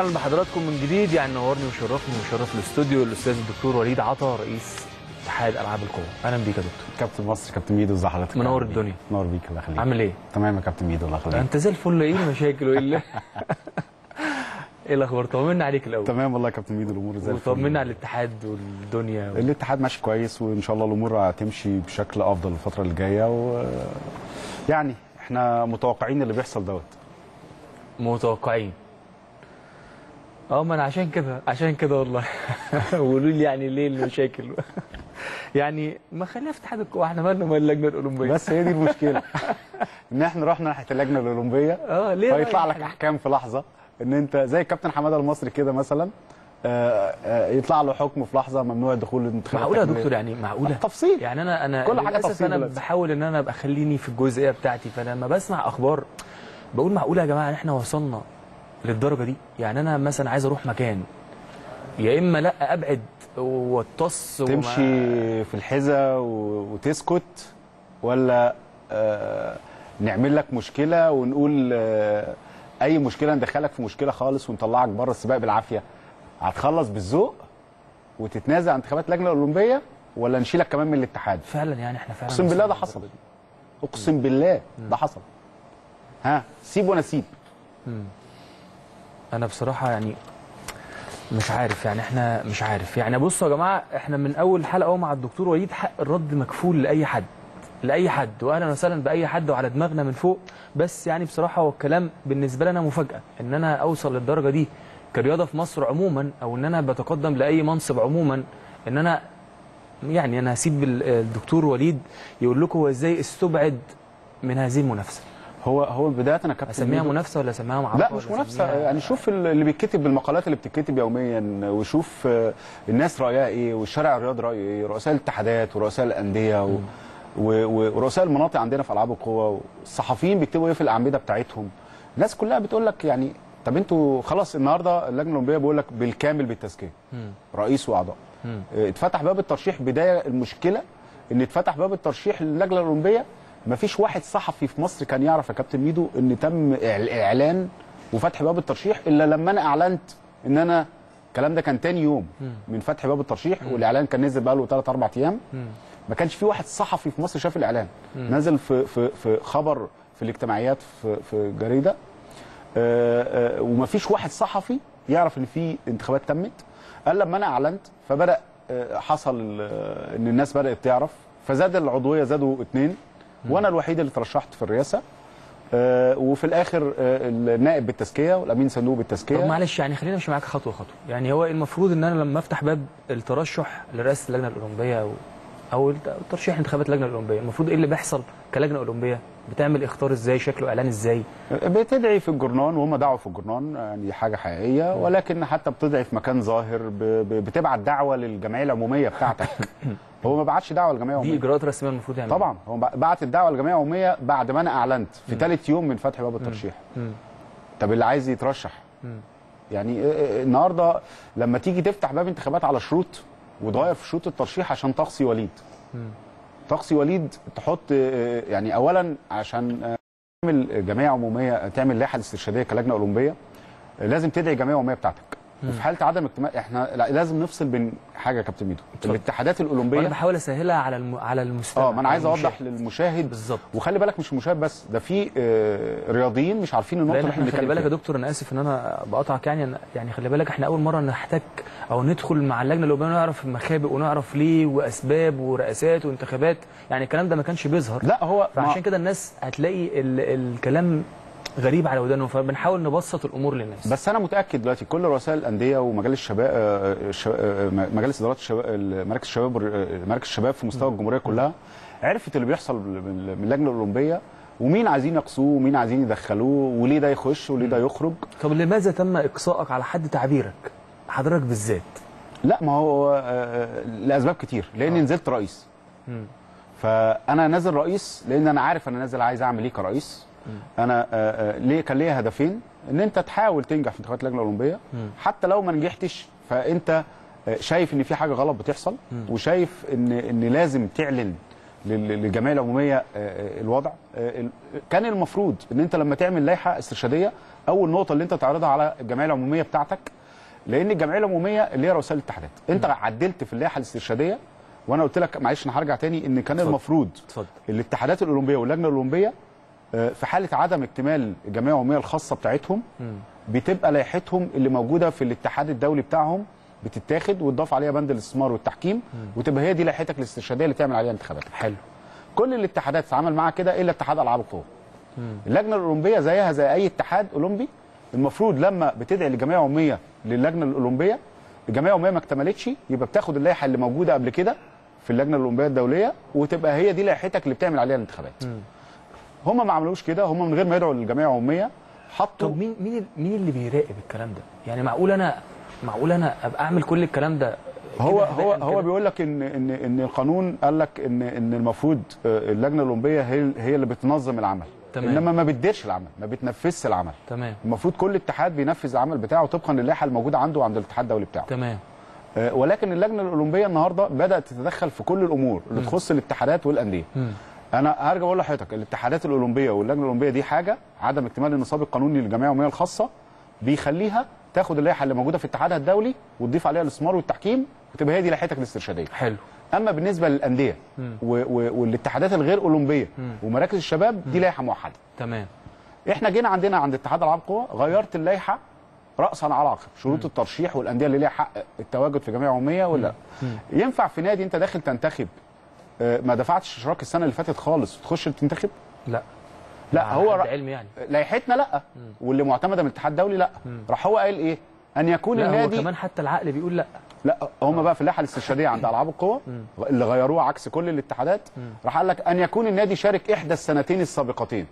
اهلا بحضراتكم من جديد يعني نورني وشرفني وشرف الاستوديو الاستاذ الدكتور وليد عطا رئيس اتحاد العاب القوى اهلا بيك يا دكتور كابتن مصر كابتن ميدو ازي حضرتك منور أهلا بيك. الدنيا. منور بيك الله يخليك عامل ايه؟ تمام يا كابتن ميدو الله يخليك انت زي الفل ايه المشاكل وايه اللي- ايه الاخبار طمنا عليك الاول تمام والله يا كابتن ميدو الامور زي الفل وطمنا على الاتحاد والدنيا و... الاتحاد ماشي كويس وان شاء الله الامور هتمشي بشكل افضل الفتره اللي جايه و يعني احنا متوقعين اللي بيحصل دوت متوقعين اه ما انا عشان كده عشان كده والله قولوا لي يعني ليه المشاكل يعني ما خليها في اتحاد القوى احنا مالنا مال اللجنه الاولمبيه بس هي دي المشكله ان احنا رحنا ناحيه اللجنه الاولمبيه اه ليه فيطلع بقى لك احكام في لحظه ان انت زي الكابتن حماده المصري كده مثلا آه، آه، يطلع له حكم في لحظه ممنوع دخول الانتخابات معقوله يا التكميلية. دكتور يعني معقوله تفصيل يعني انا انا كل حاجة للاسف تفصيل انا دلوقتي. بحاول ان انا ابقى خليني في الجزئيه بتاعتي فلما بسمع اخبار بقول معقوله يا جماعه ان احنا وصلنا للدرجه دي يعني انا مثلا عايز اروح مكان يا اما لا ابعد واتص وما- تمشي في الحذاء و- وتسكت ولا آه، نعمل لك مشكله ونقول آه، اي مشكله ندخلك في مشكله خالص ونطلعك بره السباق بالعافيه هتخلص بالذوق وتتنازع عن انتخابات اللجنه الاولمبيه ولا نشيلك كمان من الاتحاد فعلا يعني احنا فعلا اقسم بالله ده وصلنا حصل اقسم بالله ده حصل ها سيب وانا سيب انا بصراحه يعني مش عارف يعني احنا مش عارف يعني بصوا يا جماعه احنا من اول حلقه اهو مع الدكتور وليد حق الرد مكفول لاي حد لاي حد واهلا وسهلا باي حد وعلى دماغنا من فوق بس يعني بصراحه هو الكلام بالنسبه لنا مفاجاه ان انا اوصل للدرجه دي كرياضه في مصر عموما او ان انا بتقدم لاي منصب عموما ان انا يعني انا هسيب ال- الدكتور وليد يقول لكم هو ازاي استبعد من هذه المنافسه هو هو بدايه انا كابتن اسميها ميدو- منافسه ولا اسميها معركه لا مش ولا منافسه أسميها- يعني شوف اللي بيتكتب بالمقالات اللي بتتكتب يوميا وشوف آه، الناس رايها ايه والشارع الرياضي رايه ايه رؤساء الاتحادات ورؤساء الانديه و... و... و- ورؤساء المناطق عندنا في العاب القوى الصحفيين بيكتبوا ايه في الاعمده بتاعتهم الناس كلها بتقول لك يعني طب انتوا خلاص النهارده اللجنه الاولمبيه بيقول لك بالكامل بالتزكيه مم. رئيس واعضاء مم. اه، اتفتح باب الترشيح بدايه المشكله ان اتفتح باب الترشيح للجنه الاولمبيه مفيش واحد صحفي في مصر كان يعرف يا كابتن ميدو ان تم اعلان وفتح باب الترشيح الا لما انا اعلنت ان انا الكلام ده كان تاني يوم من فتح باب الترشيح والاعلان كان نزل بقى له 3 4 ايام مم. ما كانش في واحد صحفي في مصر شاف الاعلان نزل في في في خبر في الاجتماعيات في في جريده آه، آه، ومفيش واحد صحفي يعرف ان في انتخابات تمت قال لما انا اعلنت فبدا آه، حصل آه، ان الناس بدات تعرف فزاد العضويه زادوا اثنين وانا الوحيد اللي ترشحت في الرئاسه آه، وفي الاخر آه، النائب بالتزكيه والامين صندوق طب بالتزكيه معلش يعني خلينا نمشي معاك خطوه خطوه يعني هو المفروض ان انا لما افتح باب الترشح لرئاسه اللجنه الاولمبيه او او الترشيح لانتخابات اللجنه الاولمبيه المفروض ايه اللي بيحصل كلجنه اولمبيه بتعمل اختار ازاي شكله اعلان ازاي بتدعي في الجرنان وهم دعوا في الجرنان يعني حاجه حقيقيه ولكن حتى بتدعي في مكان ظاهر ب- ب- بتبعت دعوه للجمعيه العموميه بتاعتك هو ما بعتش دعوه للجمعيه دي العموميه اجراءات رسميه المفروض يعملها طبعا هو بعت الدعوه للجمعيه العموميه بعد ما انا اعلنت في ثالث يوم من فتح باب الترشيح مم. طب اللي عايز يترشح مم. يعني إيه- إيه- النهارده لما تيجي تفتح باب انتخابات على شروط وتغير في شروط الترشيح عشان تقصي وليد مم. تقصي وليد تحط آه، يعني اولا عشان آه، تعمل جمعيه عموميه تعمل لائحه استرشاديه كلجنه اولمبيه آه، لازم تدعي الجمعيه العموميه بتاعتك وفي حاله عدم اجتماع احنا لا- لازم نفصل بين حاجه يا كابتن ميدو الاتحادات وانا الاولمبيه بحاول اسهلها على الم... على المستمع اه ما انا عايز على اوضح المشاهد. للمشاهد بالظبط وخلي بالك مش المشاهد بس ده في آه، رياضيين مش عارفين النقطه لان اللي احنا احنا خلي بنتكلم بالك يا فيها دكتور انا اسف ان انا بقطعك يعني أنا- يعني خلي بالك احنا اول مره نحتك او ندخل مع اللجنه الاولمبيه نعرف المخابئ ونعرف ليه واسباب ورئاسات وانتخابات يعني الكلام ده ما كانش بيظهر لا هو ما- فعشان كده الناس هتلاقي ال... الكلام غريب على ودانهم فبنحاول نبسط الامور للناس بس انا متاكد دلوقتي كل رؤساء الانديه ومجالس الشباب آه، الش- آه، مجالس ادارات الشباب مراكز الشباب والر- مراكز الشباب في مستوى الجمهوريه كلها عرفت اللي بيحصل من من اللجنه الاولمبيه ومين عايزين يقصوه ومين عايزين يدخلوه وليه ده يخش وليه ده يخرج طب لماذا تم اقصائك على حد تعبيرك حضرتك بالذات لا ما هو آه، لاسباب كتير لاني نزلت رئيس مم. فانا نازل رئيس لان انا عارف انا نازل عايز اعمل ايه كرئيس انا آه، آه، ليه كان ليا هدفين ان انت تحاول تنجح في انتخابات اللجنه الاولمبيه حتى لو ما نجحتش فانت آه، شايف ان في حاجه غلط بتحصل وشايف ان ان لازم تعلن لل- للجمعيه العموميه آه، آه، الوضع آه، ال- كان المفروض ان انت لما تعمل لائحه استرشاديه اول نقطه اللي انت تعرضها على الجمعيه العموميه بتاعتك لان الجمعيه العموميه اللي هي رؤساء الاتحادات انت عدلت في اللائحه الاسترشاديه وانا قلت لك معلش انا هرجع تاني ان كان اتفضل. المفروض اتفضل الاتحادات الاولمبيه واللجنه الاولمبيه آه، في حاله عدم اكتمال الجمعيه العموميه الخاصه بتاعتهم مم. بتبقى لائحتهم اللي موجوده في الاتحاد الدولي بتاعهم بتتاخد وتضاف عليها بند الاستثمار والتحكيم وتبقى هي دي لائحتك الاسترشاديه اللي تعمل عليها انتخابات حلو كل الاتحادات اتعامل معاها كده الا اتحاد العاب القوى اللجنه الاولمبيه زيها زي اي اتحاد اولمبي المفروض لما بتدعي لجمعيه عموميه للجنه الاولمبيه الجمعيه العموميه ما اكتملتش يبقى بتاخد اللائحه اللي موجوده قبل كده في اللجنه الاولمبيه الدوليه وتبقى هي دي لائحتك اللي بتعمل عليها الانتخابات هم ما عملوش كده هم من غير ما يدعوا للجمعيه العموميه حطوا طب مين مين مين اللي بيراقب الكلام ده؟ يعني معقول انا معقول انا ابقى اعمل كل الكلام ده هو كده هو هباء هو كده؟ بيقول لك ان ان ان القانون قال لك ان ان المفروض آه، اللجنه الاولمبيه هي هي اللي بتنظم العمل تمام. انما ما بتديرش العمل ما بتنفذش العمل تمام المفروض كل اتحاد بينفذ العمل بتاعه طبقا للائحه الموجوده عنده عند الاتحاد الدولي بتاعه تمام آه، ولكن اللجنه الاولمبيه النهارده بدات تتدخل في كل الامور اللي تخص الاتحادات والانديه مم. انا هرجع اقول لحضرتك الاتحادات الاولمبيه واللجنه الاولمبيه دي حاجه عدم اكتمال النصاب القانوني للجمعيه العموميه الخاصه بيخليها تاخد اللائحه اللي موجوده في اتحادها الدولي وتضيف عليها الاستثمار والتحكيم وتبقى هي دي لائحتك الاسترشاديه حلو اما بالنسبه للانديه مم. و- و- والاتحادات الغير اولمبيه مم. ومراكز الشباب دي لائحه موحده تمام احنا جينا عندنا عند اتحاد العاب قوى غيرت اللائحه راسا على عقب شروط الترشيح والانديه اللي ليها حق التواجد في جمعيه عموميه ولا لا ينفع في نادي انت داخل تنتخب آه، ما دفعتش اشتراك السنه اللي فاتت خالص تخش تنتخب لا لا مع هو حد ر- علمي يعني لائحتنا لا واللي معتمده من الاتحاد الدولي لا راح هو قال ايه ان يكون لا هو النادي كمان حتى العقل بيقول لا لا هم بقى في اللائحه الاسترشاديه عند العاب القوى اللي غيروها عكس كل الاتحادات راح قال لك ان يكون النادي شارك احدى السنتين السابقتين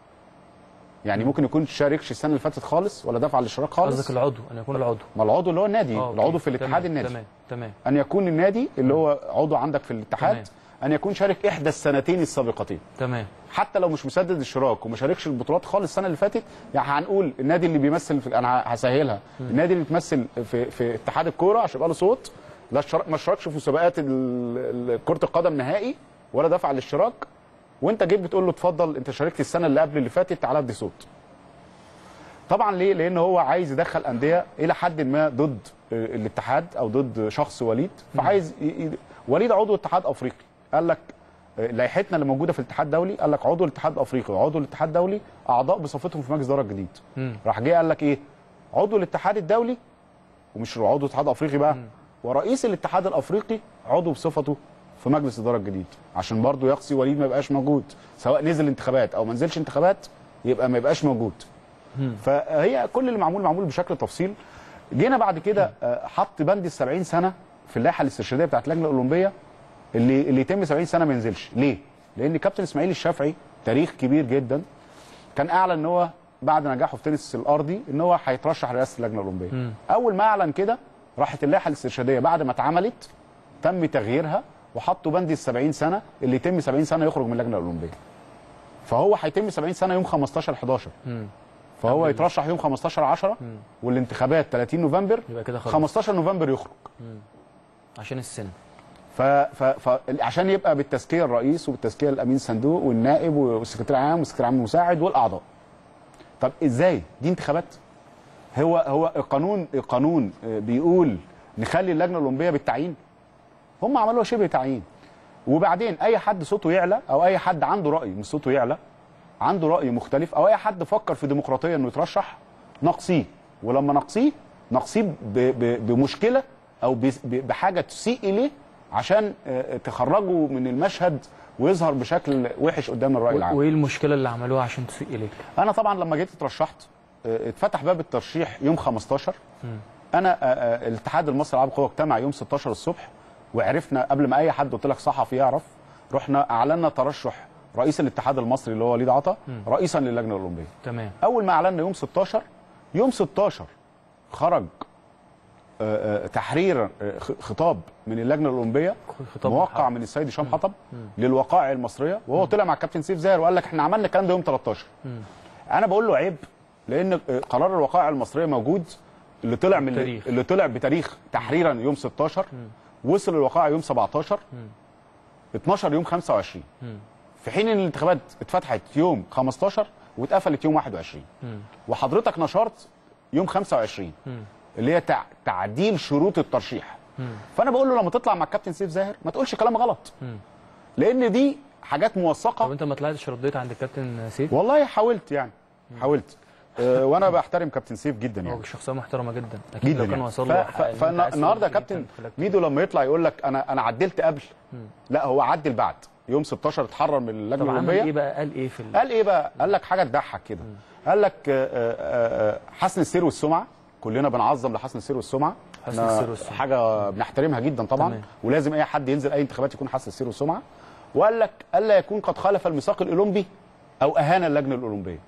يعني ممكن يكون شاركش السنه اللي فاتت خالص ولا دفع الاشتراك خالص قصدك العضو ان يكون العضو ما العضو اللي هو النادي آه، أوكي. العضو في الاتحاد تمام، النادي تمام تمام ان يكون النادي اللي هو عضو عندك في الاتحاد تمام. ان يكون شارك احدى السنتين السابقتين تمام حتى لو مش مسدد اشتراك وما شاركش البطولات خالص السنه اللي فاتت يعني هنقول النادي اللي بيمثل في انا هسهلها النادي اللي بيمثل في في اتحاد الكوره عشان يبقى له صوت لا اشترك ما اشتركش في مسابقات ال- ال- كره القدم نهائي ولا دفع الاشتراك وانت جيت بتقول له اتفضل انت شاركت السنه اللي قبل اللي فاتت تعالى ادي صوت طبعا ليه لان هو عايز يدخل انديه الى حد ما ضد آه، الاتحاد او ضد شخص وليد فعايز ي- ي- وليد عضو اتحاد افريقي قال لك آه، لائحتنا اللي موجوده في الاتحاد الدولي قال لك عضو الاتحاد الافريقي وعضو الاتحاد الدولي اعضاء بصفتهم في مجلس الاداره الجديد مم. راح جه قال لك ايه عضو الاتحاد الدولي ومش عضو الاتحاد الافريقي بقى ورئيس الاتحاد الافريقي عضو بصفته في مجلس الاداره الجديد عشان برضه يقصي وليد ما يبقاش موجود سواء نزل انتخابات او ما نزلش انتخابات يبقى ما يبقاش موجود فهي كل اللي معمول معمول بشكل تفصيل جينا بعد كده آه، حط بند ال 70 سنه في اللائحه الاسترشاديه بتاعت اللجنه الاولمبيه اللي اللي يتم 70 سنه ما ينزلش ليه؟ لان كابتن اسماعيل الشافعي تاريخ كبير جدا كان اعلن ان هو بعد نجاحه في تنس الارضي ان هو هيترشح لرئاسه اللجنه الاولمبيه مم. اول ما اعلن كده راحت اللائحه الاسترشاديه بعد ما اتعملت تم تغييرها وحطوا بند ال 70 سنه اللي يتم 70 سنه يخرج من اللجنه الاولمبيه فهو هيتم 70 سنه يوم 15 11 مم. فهو يترشح يوم 15 10 والانتخابات 30 نوفمبر يبقى كده خلاص 15 نوفمبر يخرج عشان السن ف... ف... ف... عشان يبقى بالتزكيه الرئيس وبالتزكيه الامين صندوق والنائب والسكرتير العام والسكرتير العام المساعد والاعضاء طب ازاي دي انتخابات هو هو القانون القانون بيقول نخلي اللجنه الاولمبيه بالتعيين هم عملوها شبه تعيين وبعدين اي حد صوته يعلى او اي حد عنده راي مش صوته يعلى عنده راي مختلف او اي حد فكر في ديمقراطيه انه يترشح نقصيه ولما نقصيه نقصيه ب- ب- بمشكله او ب- ب- بحاجه تسيء اليه عشان آه، تخرجه من المشهد ويظهر بشكل وحش قدام الراي و- العام وايه المشكله اللي عملوها عشان تسيء اليك انا طبعا لما جيت اترشحت آه، اتفتح باب الترشيح يوم 15 انا آه، آه، الاتحاد المصري للالعاب القوى اجتمع يوم 16 الصبح وعرفنا قبل ما اي حد قلت لك صحفي يعرف رحنا اعلنا ترشح رئيس الاتحاد المصري اللي هو وليد عطا رئيسا للجنه الاولمبيه تمام اول ما اعلنا يوم 16 يوم 16 خرج آه، آه، تحرير آه، خ- خطاب من اللجنه الاولمبيه خطاب موقع محاور. من السيد هشام حطب للوقائع المصريه وهو طلع مع الكابتن سيف زاهر وقال لك احنا عملنا الكلام ده يوم 13 انا بقول له عيب لان آه، قرار الوقائع المصريه موجود اللي طلع من اللي, بتاريخ. اللي طلع بتاريخ تحريرا يوم 16 وصل الوقائع يوم 17 12 يوم 25 مم. في حين ان الانتخابات اتفتحت يوم 15 واتقفلت يوم 21 مم. وحضرتك نشرت يوم 25 مم. اللي هي تع... تعديل شروط الترشيح مم. فانا بقول له لما تطلع مع الكابتن سيف زاهر ما تقولش كلام غلط مم. لان دي حاجات طب موثقه انت ما طلعتش رديت عند الكابتن سيف والله حاولت يعني حاولت أه وانا بحترم كابتن سيف جدا هو يعني شخصيه محترمه جدا اكيد جدا لو كان يعني. وصل ف- له ف- فالنهارده يا كابتن ميدو لما يطلع يقول لك انا انا عدلت قبل لا هو عدل بعد يوم 16 اتحرر من اللجنه طب عمل الاولمبيه ايه بقى قال ايه في ال... قال ايه بقى؟ قال لك حاجه تضحك كده قال لك آه، آه، آه، حسن السير والسمعه كلنا بنعظم لحسن السير والسمعه حسن إحنا السير والسمعة. حاجه بنحترمها جدا طبعا تمام. ولازم اي حد ينزل اي انتخابات يكون حسن السير والسمعه وقال لك الا يكون قد خالف الميثاق الاولمبي او اهان اللجنه الاولمبيه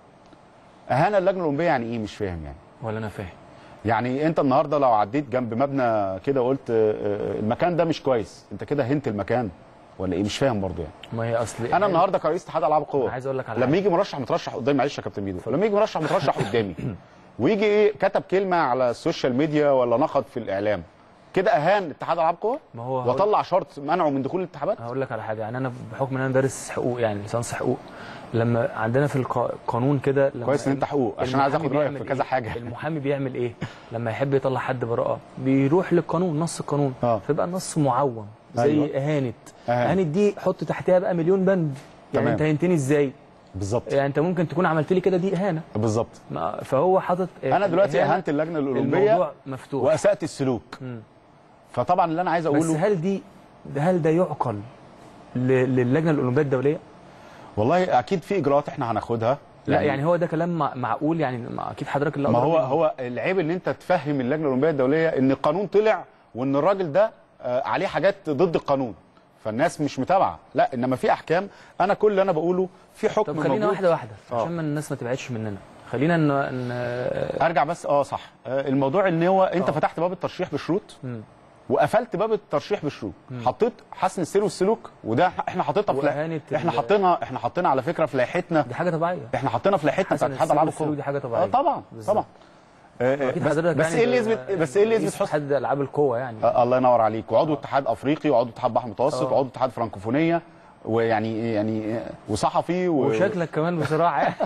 اهان اللجنه الاولمبيه يعني ايه مش فاهم يعني ولا انا فاهم يعني انت النهارده لو عديت جنب مبنى كده وقلت آه، آه، المكان ده مش كويس انت كده هنت المكان ولا ايه مش فاهم برضه يعني ما هي اصل انا النهارده كرئيس اتحاد العاب القوى أنا عايز أقول لك على لما حاجة. يجي مرشح مترشح قدامي معلش يا كابتن ميدو لما يجي مرشح مترشح قدامي ويجي ايه كتب كلمه على السوشيال ميديا ولا نقد في الاعلام كده اهان اتحاد العاب القوى ما هو هقول- واطلع شرط منعه من دخول الانتخابات هقول لك على حاجه يعني انا بحكم ان انا دارس حقوق يعني ليسانس حقوق لما عندنا في القانون كده لما كويس ان انت حقوق عشان عايز المحامي اخد رايك في بيعمل كذا إيه؟ حاجه المحامي بيعمل ايه لما يحب يطلع حد براءه بيروح للقانون نص القانون آه. فيبقى النص معوم زي أيوة. اهانه أهانة. اهانه دي حط تحتها بقى مليون بند يعني تمام. انت هنتني ازاي بالظبط يعني انت ممكن تكون عملت لي كده دي اهانه بالظبط ما- فهو حاطط انا دلوقتي الإهانة، اهنت اللجنه الاولمبيه الموضوع مفتوح واسات السلوك مم. فطبعا اللي انا عايز بس اقوله هل دي هل ده يعقل ل- للجنه الاولمبيه الدوليه؟ والله اكيد في اجراءات احنا هناخدها لا يعني هو ده كلام مع- معقول يعني ما- اكيد حضرتك اللي ما أدرى هو منه. هو العيب ان انت تفهم اللجنه الاولمبيه الدوليه ان القانون طلع وان الراجل ده آه، عليه حاجات ضد القانون فالناس مش متابعه لا انما في احكام انا كل اللي انا بقوله في حكم طب خلينا موجود. واحده واحده آه. عشان ما الناس ما تبعدش مننا خلينا ان ان ارجع بس اه صح آه، الموضوع ان هو انت آه. فتحت باب الترشيح بشروط مم. وقفلت باب الترشيح بشروط حطيت حسن السير والسلوك وده احنا حاططها في وإهانة لا- احنا ال- حاطينها احنا حاطينها على فكره في لائحتنا دي حاجه طبيعيه احنا حاطينها في لائحتنا حسن بتاعت اتحاد السير العاب والسلوك القوى دي حاجه اه طبيعيه طبعا بالظبط. طبعا آه، آه، اكيد بس, حضرتك بس يعني ايه اللي ب- يثبت بس ايه اللي يثبت رئيس حسن اتحاد العاب القوه يعني آه، الله ينور عليك وعضو اتحاد افريقي وعضو اتحاد بحر متوسط آه. وعضو اتحاد فرنكوفونيه ويعني يعني وصحفي و... وشكلك كمان بصراحه يعني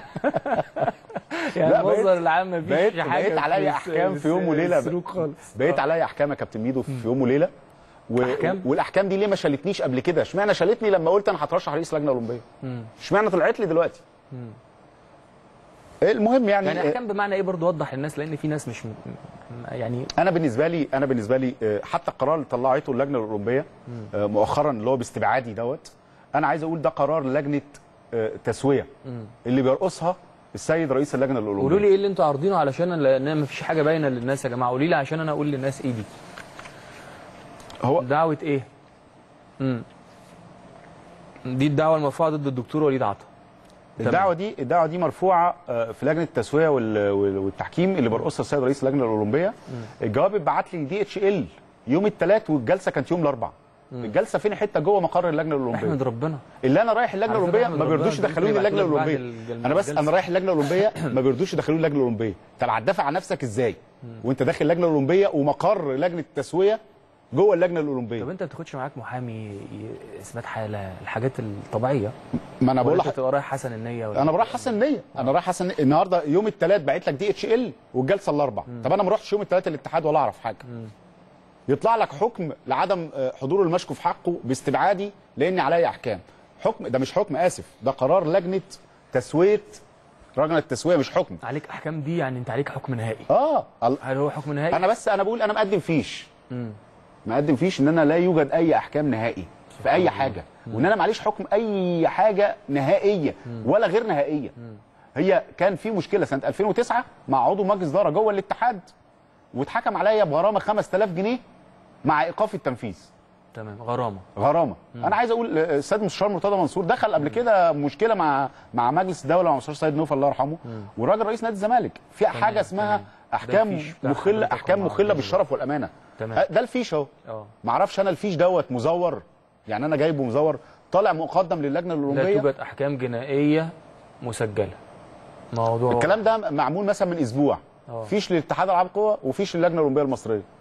يعني لا، بقيت- المنظر العام مفيش بقيت حاجه بقيت عليا في احكام في يوم وليله السلوك خالص بقيت آه. عليا احكام يا كابتن ميدو في يوم وليله و... أحكام؟ والاحكام دي ليه ما شالتنيش قبل كده اشمعنى شالتني لما قلت انا هترشح رئيس لجنه اولمبيه مم. اشمعنى طلعت لي دلوقتي مم. المهم يعني, يعني احكام بمعنى ايه برضه وضح للناس لان في ناس مش م- م- يعني انا بالنسبه لي انا بالنسبه لي آه، حتى القرار اللي طلعته اللجنه الاولمبيه آه، مؤخرا اللي هو باستبعادي دوت انا عايز اقول ده قرار لجنه آه، تسويه مم. اللي بيرقصها السيد رئيس اللجنه الاولمبيه قولوا لي ايه اللي انتوا عارضينه علشان لان مفيش حاجه باينه للناس يا جماعه قولوا لي عشان انا اقول للناس ايه دي هو دعوه ايه امم دي الدعوه المرفوعه ضد الدكتور وليد عطا تمام. الدعوه دي الدعوه دي مرفوعه آه، في لجنه التسويه وال- وال- والتحكيم اللي بيرقصها السيد رئيس اللجنه الاولمبيه الجواب اتبعت لي دي اتش ال يوم الثلاث والجلسه كانت يوم الاربعاء الجلسه فين حته جوه مقر اللجنه الاولمبيه احمد ربنا اللي انا رايح اللجنه على فكرة الاولمبيه أحمد ما ربنا بيرضوش ده يدخلوني ممكن اللجنه يبعتوا لك بعد الاولمبيه الجل- انا بس الجلسة. انا رايح اللجنه الاولمبيه ما بيرضوش يدخلوني اللجنه الاولمبيه طب هتدافع عن نفسك ازاي وانت داخل اللجنه الاولمبيه ومقر لجنه التسويه جوه اللجنه الاولمبيه طب انت ما بتاخدش معاك محامي ي- اثبات حاله الحاجات الطبيعيه ما انا بقول ولا انت لك تبقى رايح حسن النيه ولا انا بروح حسن نيه انا رايح حسن نية. النهارده يوم الثلاث بعت لك دي اتش ال والجلسه الاربع طب انا ما رحتش يوم الثلاث الاتحاد ولا اعرف حاجه يطلع لك حكم لعدم آه، حضور المشكو في حقه باستبعادي لان عليا احكام حكم ده مش حكم اسف ده قرار لجنه تسويه لجنه التسويه مش حكم عليك احكام دي يعني انت عليك حكم نهائي اه ال- هل هو حكم نهائي انا بس انا بقول انا مقدم فيش مم. مقدم فيش ان انا لا يوجد اي احكام نهائي في اي حاجه وان انا معليش حكم اي حاجه نهائيه ولا غير نهائيه هي كان في مشكله سنه 2009 مع عضو مجلس اداره جوه الاتحاد واتحكم عليا بغرامه 5000 جنيه مع ايقاف التنفيذ تمام غرامه غرامه انا عايز اقول آه، السيد مستشار مرتضى منصور دخل قبل كده مشكله مع مع مجلس الدوله مع مستشار سيد نوف الله يرحمه والراجل رئيس نادي الزمالك في حاجه اسمها تمام. ده احكام الفيش بتاع مخله حضرتك احكام مع مخله الراجل بالشرف والامانه تمام. آه، ده الفيش اهو اه ما اعرفش انا الفيش دوت مزور يعني انا جايبه مزور طالع مقدم للجنه لا الاولمبيه توجد احكام جنائيه مسجله موضوع الكلام ده معمول مثلا من اسبوع آه. فيش لاتحاد العاب قوى وفيش للجنه الاولمبيه المصريه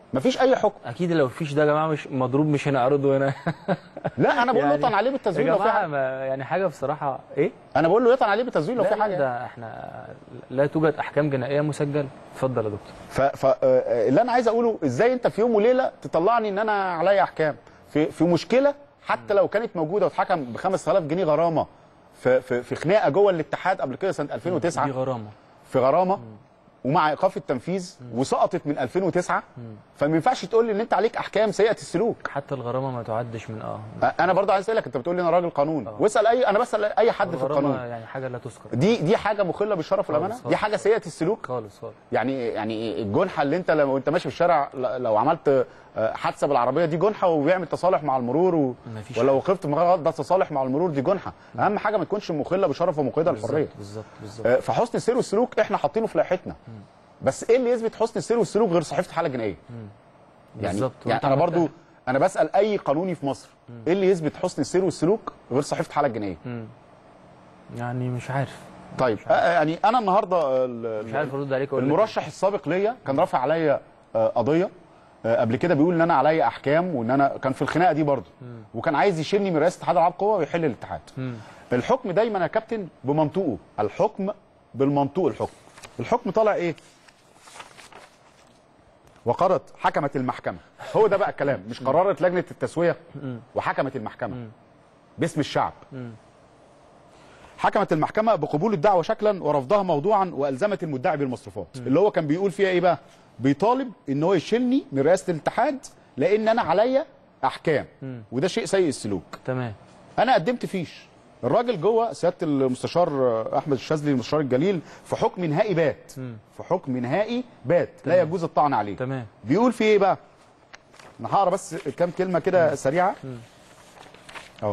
مفيش اي حكم اكيد لو فيش ده يا جماعه مش مضروب مش هنعرضه هنا لا انا بقول له يعني- يطعن عليه يا بالتزوير لو في جماعه حاجه ما يعني حاجه بصراحه ايه انا بقول له يطعن عليه بالتزوير لو لا في لا، حاجه ده احنا لا توجد احكام جنائيه مسجله اتفضل يا دكتور ف... ف... آه، اللي انا عايز اقوله ازاي انت في يوم وليله تطلعني ان انا عليا احكام في في مشكله حتى لو كانت موجوده واتحكم ب 5000 جنيه غرامه في في في خناقه جوه الاتحاد قبل كده سنه 2009 دي غرامه في غرامه ومع ايقاف التنفيذ وسقطت من 2009 فما ينفعش تقول لي ان انت عليك احكام سيئه السلوك حتى الغرامه ما تعدش من اه انا برضه عايز اسالك انت بتقول لي انا راجل قانون آه. واسال اي انا بسال اي حد في الغرامه القانون يعني حاجه لا تذكر دي دي حاجه مخله بالشرف والامانه خالص، دي حاجه سيئه السلوك خالص خالص يعني يعني الجنحه اللي انت لو انت ماشي في الشارع ل- لو عملت آه، حادثه بالعربيه دي جنحه وبيعمل تصالح مع المرور و... مفيش ولو وقفت في مغلط ده تصالح مع المرور دي جنحه اهم حاجه ما تكونش مخله بشرف ومقيده للحريه بالظبط بالظبط بالظبط آه، فحسن السير والسلوك احنا حاطينه في لائحتنا بس ايه اللي يثبت حسن السير والسلوك غير صحيفه حاله جنائيه يعني بالظبط. يعني وانت انا عملت برضو انا بسال اي قانوني في مصر ايه اللي يثبت حسن السير والسلوك غير صحيفه حاله جنائيه يعني مش عارف طيب آه، يعني انا النهارده آه، ال- مش عارف ارد عليك اقول لك المرشح السابق ليا كان رافع عليا آه، قضيه آه، قبل كده بيقول ان انا عليا احكام وان انا كان في الخناقه دي برضه وكان عايز يشيلني من رئاسه اتحاد العاب قوه ويحل الاتحاد مم. الحكم دايما يا كابتن بمنطوقه الحكم بالمنطوق الحكم الحكم طالع ايه وقرت حكمت المحكمه هو ده بقى الكلام مش قررت لجنه التسويه وحكمت المحكمه باسم الشعب حكمت المحكمه بقبول الدعوه شكلا ورفضها موضوعا والزمت المدعي بالمصروفات اللي هو كان بيقول فيها ايه بقى بيطالب ان هو يشيلني من رئاسه الاتحاد لان انا عليا احكام وده شيء سيء السلوك تمام انا قدمت فيش الراجل جوه سياده المستشار احمد الشاذلي المستشار الجليل في حكم نهائي بات في حكم نهائي بات لا تمام. يجوز الطعن عليه تمام بيقول في ايه بقى انا هقرا بس كام كلمه كده سريعه اهو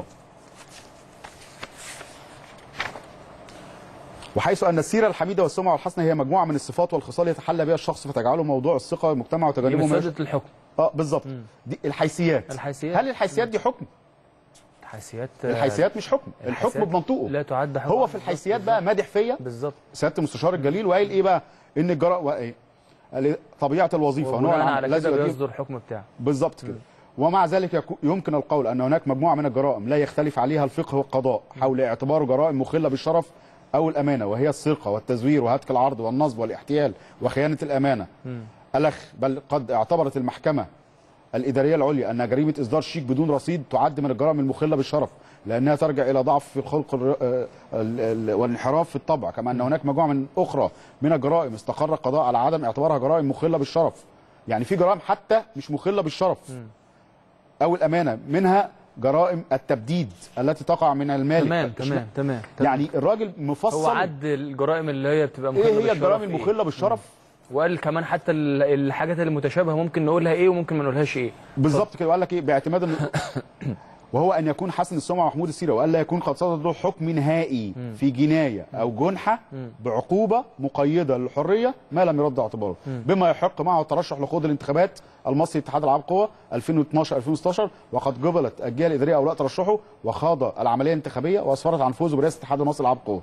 وحيث ان السيره الحميده والسمعه والحسنه هي مجموعه من الصفات والخصال يتحلى بها الشخص فتجعله موضوع الثقه والمجتمع دي وتجنبه ما مسودة الحكم اه بالظبط دي الحيثيات الحيثيات. هل الحيثيات دي حكم الحيثيات الحيثيات مش حكم الحكم الحيثيات بمنطوقه لا تعد حكم هو في الحيثيات بقى مادح فيا بالظبط سياده المستشار الجليل وقال ايه بقى ان الجراء وايه قال طبيعه الوظيفه ونوع وبناء العمل على الذي كده يجب- بيصدر الحكم بتاعه بالظبط كده ومع ذلك يكو- يمكن القول ان هناك مجموعه من الجرائم لا يختلف عليها الفقه والقضاء حول اعتباره جرائم مخله بالشرف او الامانه وهي السرقه والتزوير وهتك العرض والنصب والاحتيال وخيانه الامانه الخ بل قد اعتبرت المحكمه الاداريه العليا ان جريمه اصدار شيك بدون رصيد تعد من الجرائم المخله بالشرف لانها ترجع الى ضعف في الخلق الر- آه، ال- ال- والانحراف في الطبع كما ان هناك مجموعه من اخرى من الجرائم استقر القضاء على عدم اعتبارها جرائم مخله بالشرف يعني في جرائم حتى مش مخله بالشرف او الامانه منها جرائم التبديد التي تقع من المالك تمام تمام تمام تمام. يعني الراجل مفصل هو عد الجرائم اللي هي بتبقى مخله ايه هي بالشرف الجرائم إيه؟ المخله بالشرف وقال كمان حتى ال- الحاجات المتشابهه ممكن نقولها ايه وممكن ما نقولهاش ايه بالظبط كده وقال لك ايه باعتماد ان وهو ان يكون حسن السمعه محمود السيره والا يكون قد صدر له حكم نهائي في جنايه او جنحه بعقوبه مقيده للحريه ما لم يرد اعتباره بما يحق معه الترشح لخوض الانتخابات المصري اتحاد العاب قوه 2012 2016 وقد جبلت الجهه الاداريه اوراق ترشحه وخاض العمليه الانتخابيه واسفرت عن فوزه برئاسه اتحاد المصري للعاب قوه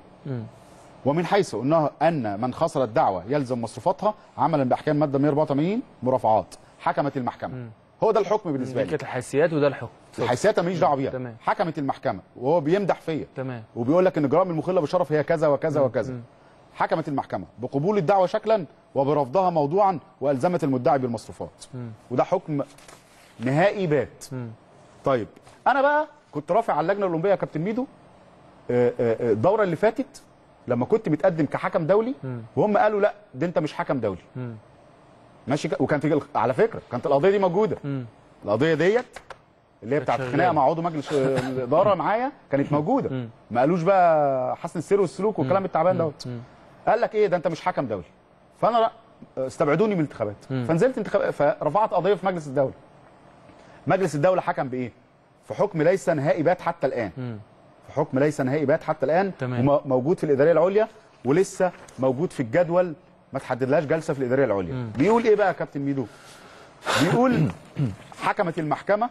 ومن حيث انه ان من خسر الدعوه يلزم مصروفاتها عملا باحكام ماده 184 مرافعات حكمت المحكمه هو ده الحكم بالنسبه دي لي كانت الحيثيات وده الحكم الحيثيات أنا ماليش دعوه بيها تمام. حكمت المحكمه وهو بيمدح فيا تمام وبيقول لك ان الجرائم المخله بالشرف هي كذا وكذا وكذا حكمت المحكمه بقبول الدعوه شكلا وبرفضها موضوعا والزمت المدعي بالمصروفات وده حكم نهائي بات طيب انا بقى كنت رافع على اللجنه الاولمبيه يا كابتن ميدو آه، آه، آه، الدوره اللي فاتت لما كنت متقدم كحكم دولي وهم قالوا لا ده انت مش حكم دولي مم. ماشي ك- وكانت ال- على فكره كانت القضيه دي موجوده مم. القضيه ديت اللي هي بتاعت شغالة. الخناقه مع عضو مجلس الاداره معايا كانت موجوده ما قالوش بقى حسن السير والسلوك والكلام التعبان دوت قال لك ايه ده انت مش حكم دولي فانا لا استبعدوني من الانتخابات فنزلت انتخابات فرفعت قضيه في مجلس الدوله مجلس الدوله حكم بايه في حكم ليس نهائي بات حتى الان في حكم ليس نهائي بات حتى الان تمام. وم- موجود في الاداريه العليا ولسه موجود في الجدول ما تحددلهاش جلسه في الاداريه العليا بيقول ايه بقى يا كابتن ميدو بيقول حكمت المحكمه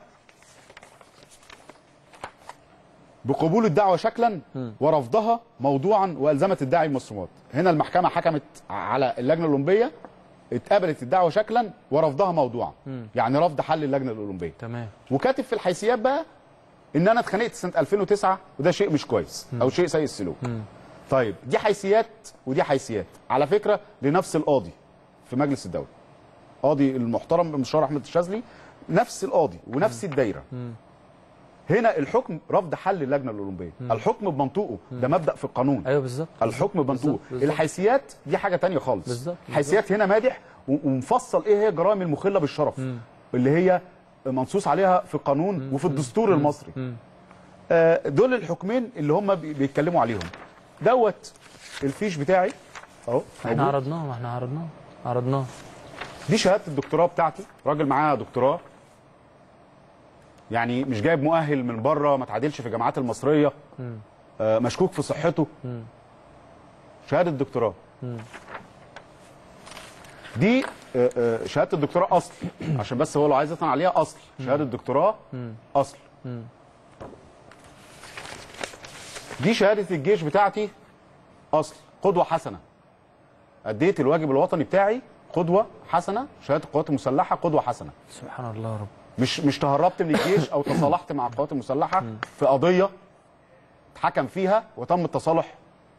بقبول الدعوه شكلا ورفضها موضوعا والزمت الداعي بالمصروفات هنا المحكمه حكمت على اللجنه الاولمبيه اتقبلت الدعوه شكلا ورفضها موضوعا يعني رفض حل اللجنه الاولمبيه تمام وكاتب في الحيثيات بقى ان انا اتخانقت سنه 2009 وده شيء مش كويس او شيء سيء السلوك طيب دي حيثيات ودي حيثيات على فكره لنفس القاضي في مجلس الدوله قاضي المحترم المستشار احمد الشاذلي نفس القاضي ونفس الدايره هنا الحكم رفض حل اللجنه الاولمبيه الحكم بمنطوقه ده مبدا في القانون ايوه بالظبط الحكم بمنطوقه بالظبط، بالظبط. الحيثيات دي حاجه تانية خالص بالظبط، الحيثيات هنا مادح و- ومفصل ايه هي الجرائم المخله بالشرف اللي هي منصوص عليها في القانون وفي الدستور المصري آه، دول الحكمين اللي هم بي- بيتكلموا عليهم دوت الفيش بتاعي اهو احنا موجود. عرضناه ما احنا عرضناه عرضناه دي شهاده الدكتوراه بتاعتي راجل معاه دكتوراه يعني مش جايب مؤهل من بره ما تعادلش في الجامعات المصريه آه، مشكوك في صحته شهاده دكتوراه دي آه، آه، شهاده الدكتوراه اصل عشان بس هو لو عايز يطلع عليها اصل شهاده دكتوراه اصل دي شهاده الجيش بتاعتي اصل قدوه حسنه اديت الواجب الوطني بتاعي قدوه حسنه شهاده القوات المسلحه قدوه حسنه سبحان الله يا رب مش مش تهربت من الجيش او تصالحت مع القوات المسلحه في قضيه اتحكم فيها وتم التصالح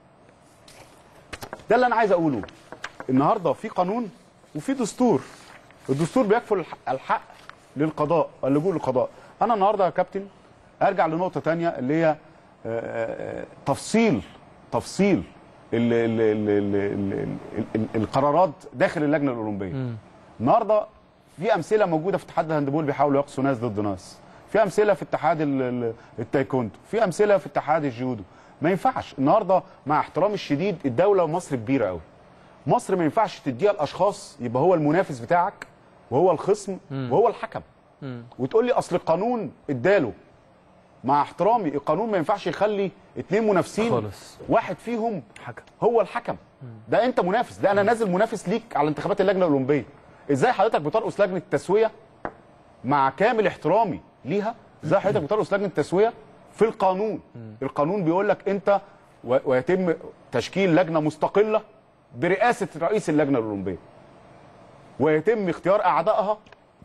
ده اللي انا عايز اقوله النهارده في قانون وفي دستور الدستور بيكفل الح- الحق للقضاء اللجوء للقضاء انا النهارده يا كابتن ارجع لنقطه تانية اللي هي آه، آه، آه، تفصيل تفصيل ال ال ال ال ال ال ال القرارات داخل اللجنه الاولمبيه النهارده في امثله موجوده في اتحاد الهاندبول بيحاولوا يقصوا ناس ضد ناس في امثله في اتحاد ال- ال- التايكوندو في امثله في اتحاد الجودو ما ينفعش النهارده مع احترامي الشديد الدوله مصر كبيره قوي مصر ما ينفعش تديها الاشخاص يبقى هو المنافس بتاعك وهو الخصم وهو الحكم وتقول لي اصل القانون اداله مع احترامي القانون ما ينفعش يخلي اتنين منافسين خالص. واحد فيهم حكم هو الحكم ده انت منافس ده انا نازل منافس ليك على انتخابات اللجنه الاولمبيه ازاي حضرتك بترقص لجنه التسويه مع كامل احترامي ليها ازاي حضرتك بترقص لجنه التسويه في القانون القانون بيقول لك انت و- ويتم تشكيل لجنه مستقله برئاسه رئيس اللجنه الاولمبيه ويتم اختيار اعضائها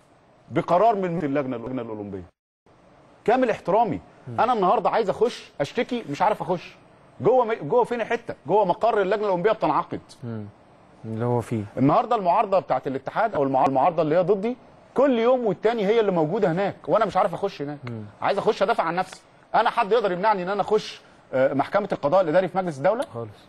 بقرار من اللجنه اللجنه الاولمبيه كامل احترامي انا النهارده عايز اخش اشتكي مش عارف اخش جوه م- جوه فين حته جوه مقر اللجنه الاولمبيه بتنعقد اللي هو فيه النهارده المعارضه بتاعت الاتحاد او المعار- المعارضه اللي هي ضدي كل يوم والتاني هي اللي موجوده هناك وانا مش عارف اخش هناك عايز اخش ادافع عن نفسي انا حد يقدر يمنعني ان انا اخش آه، محكمه القضاء الاداري في مجلس الدوله خالص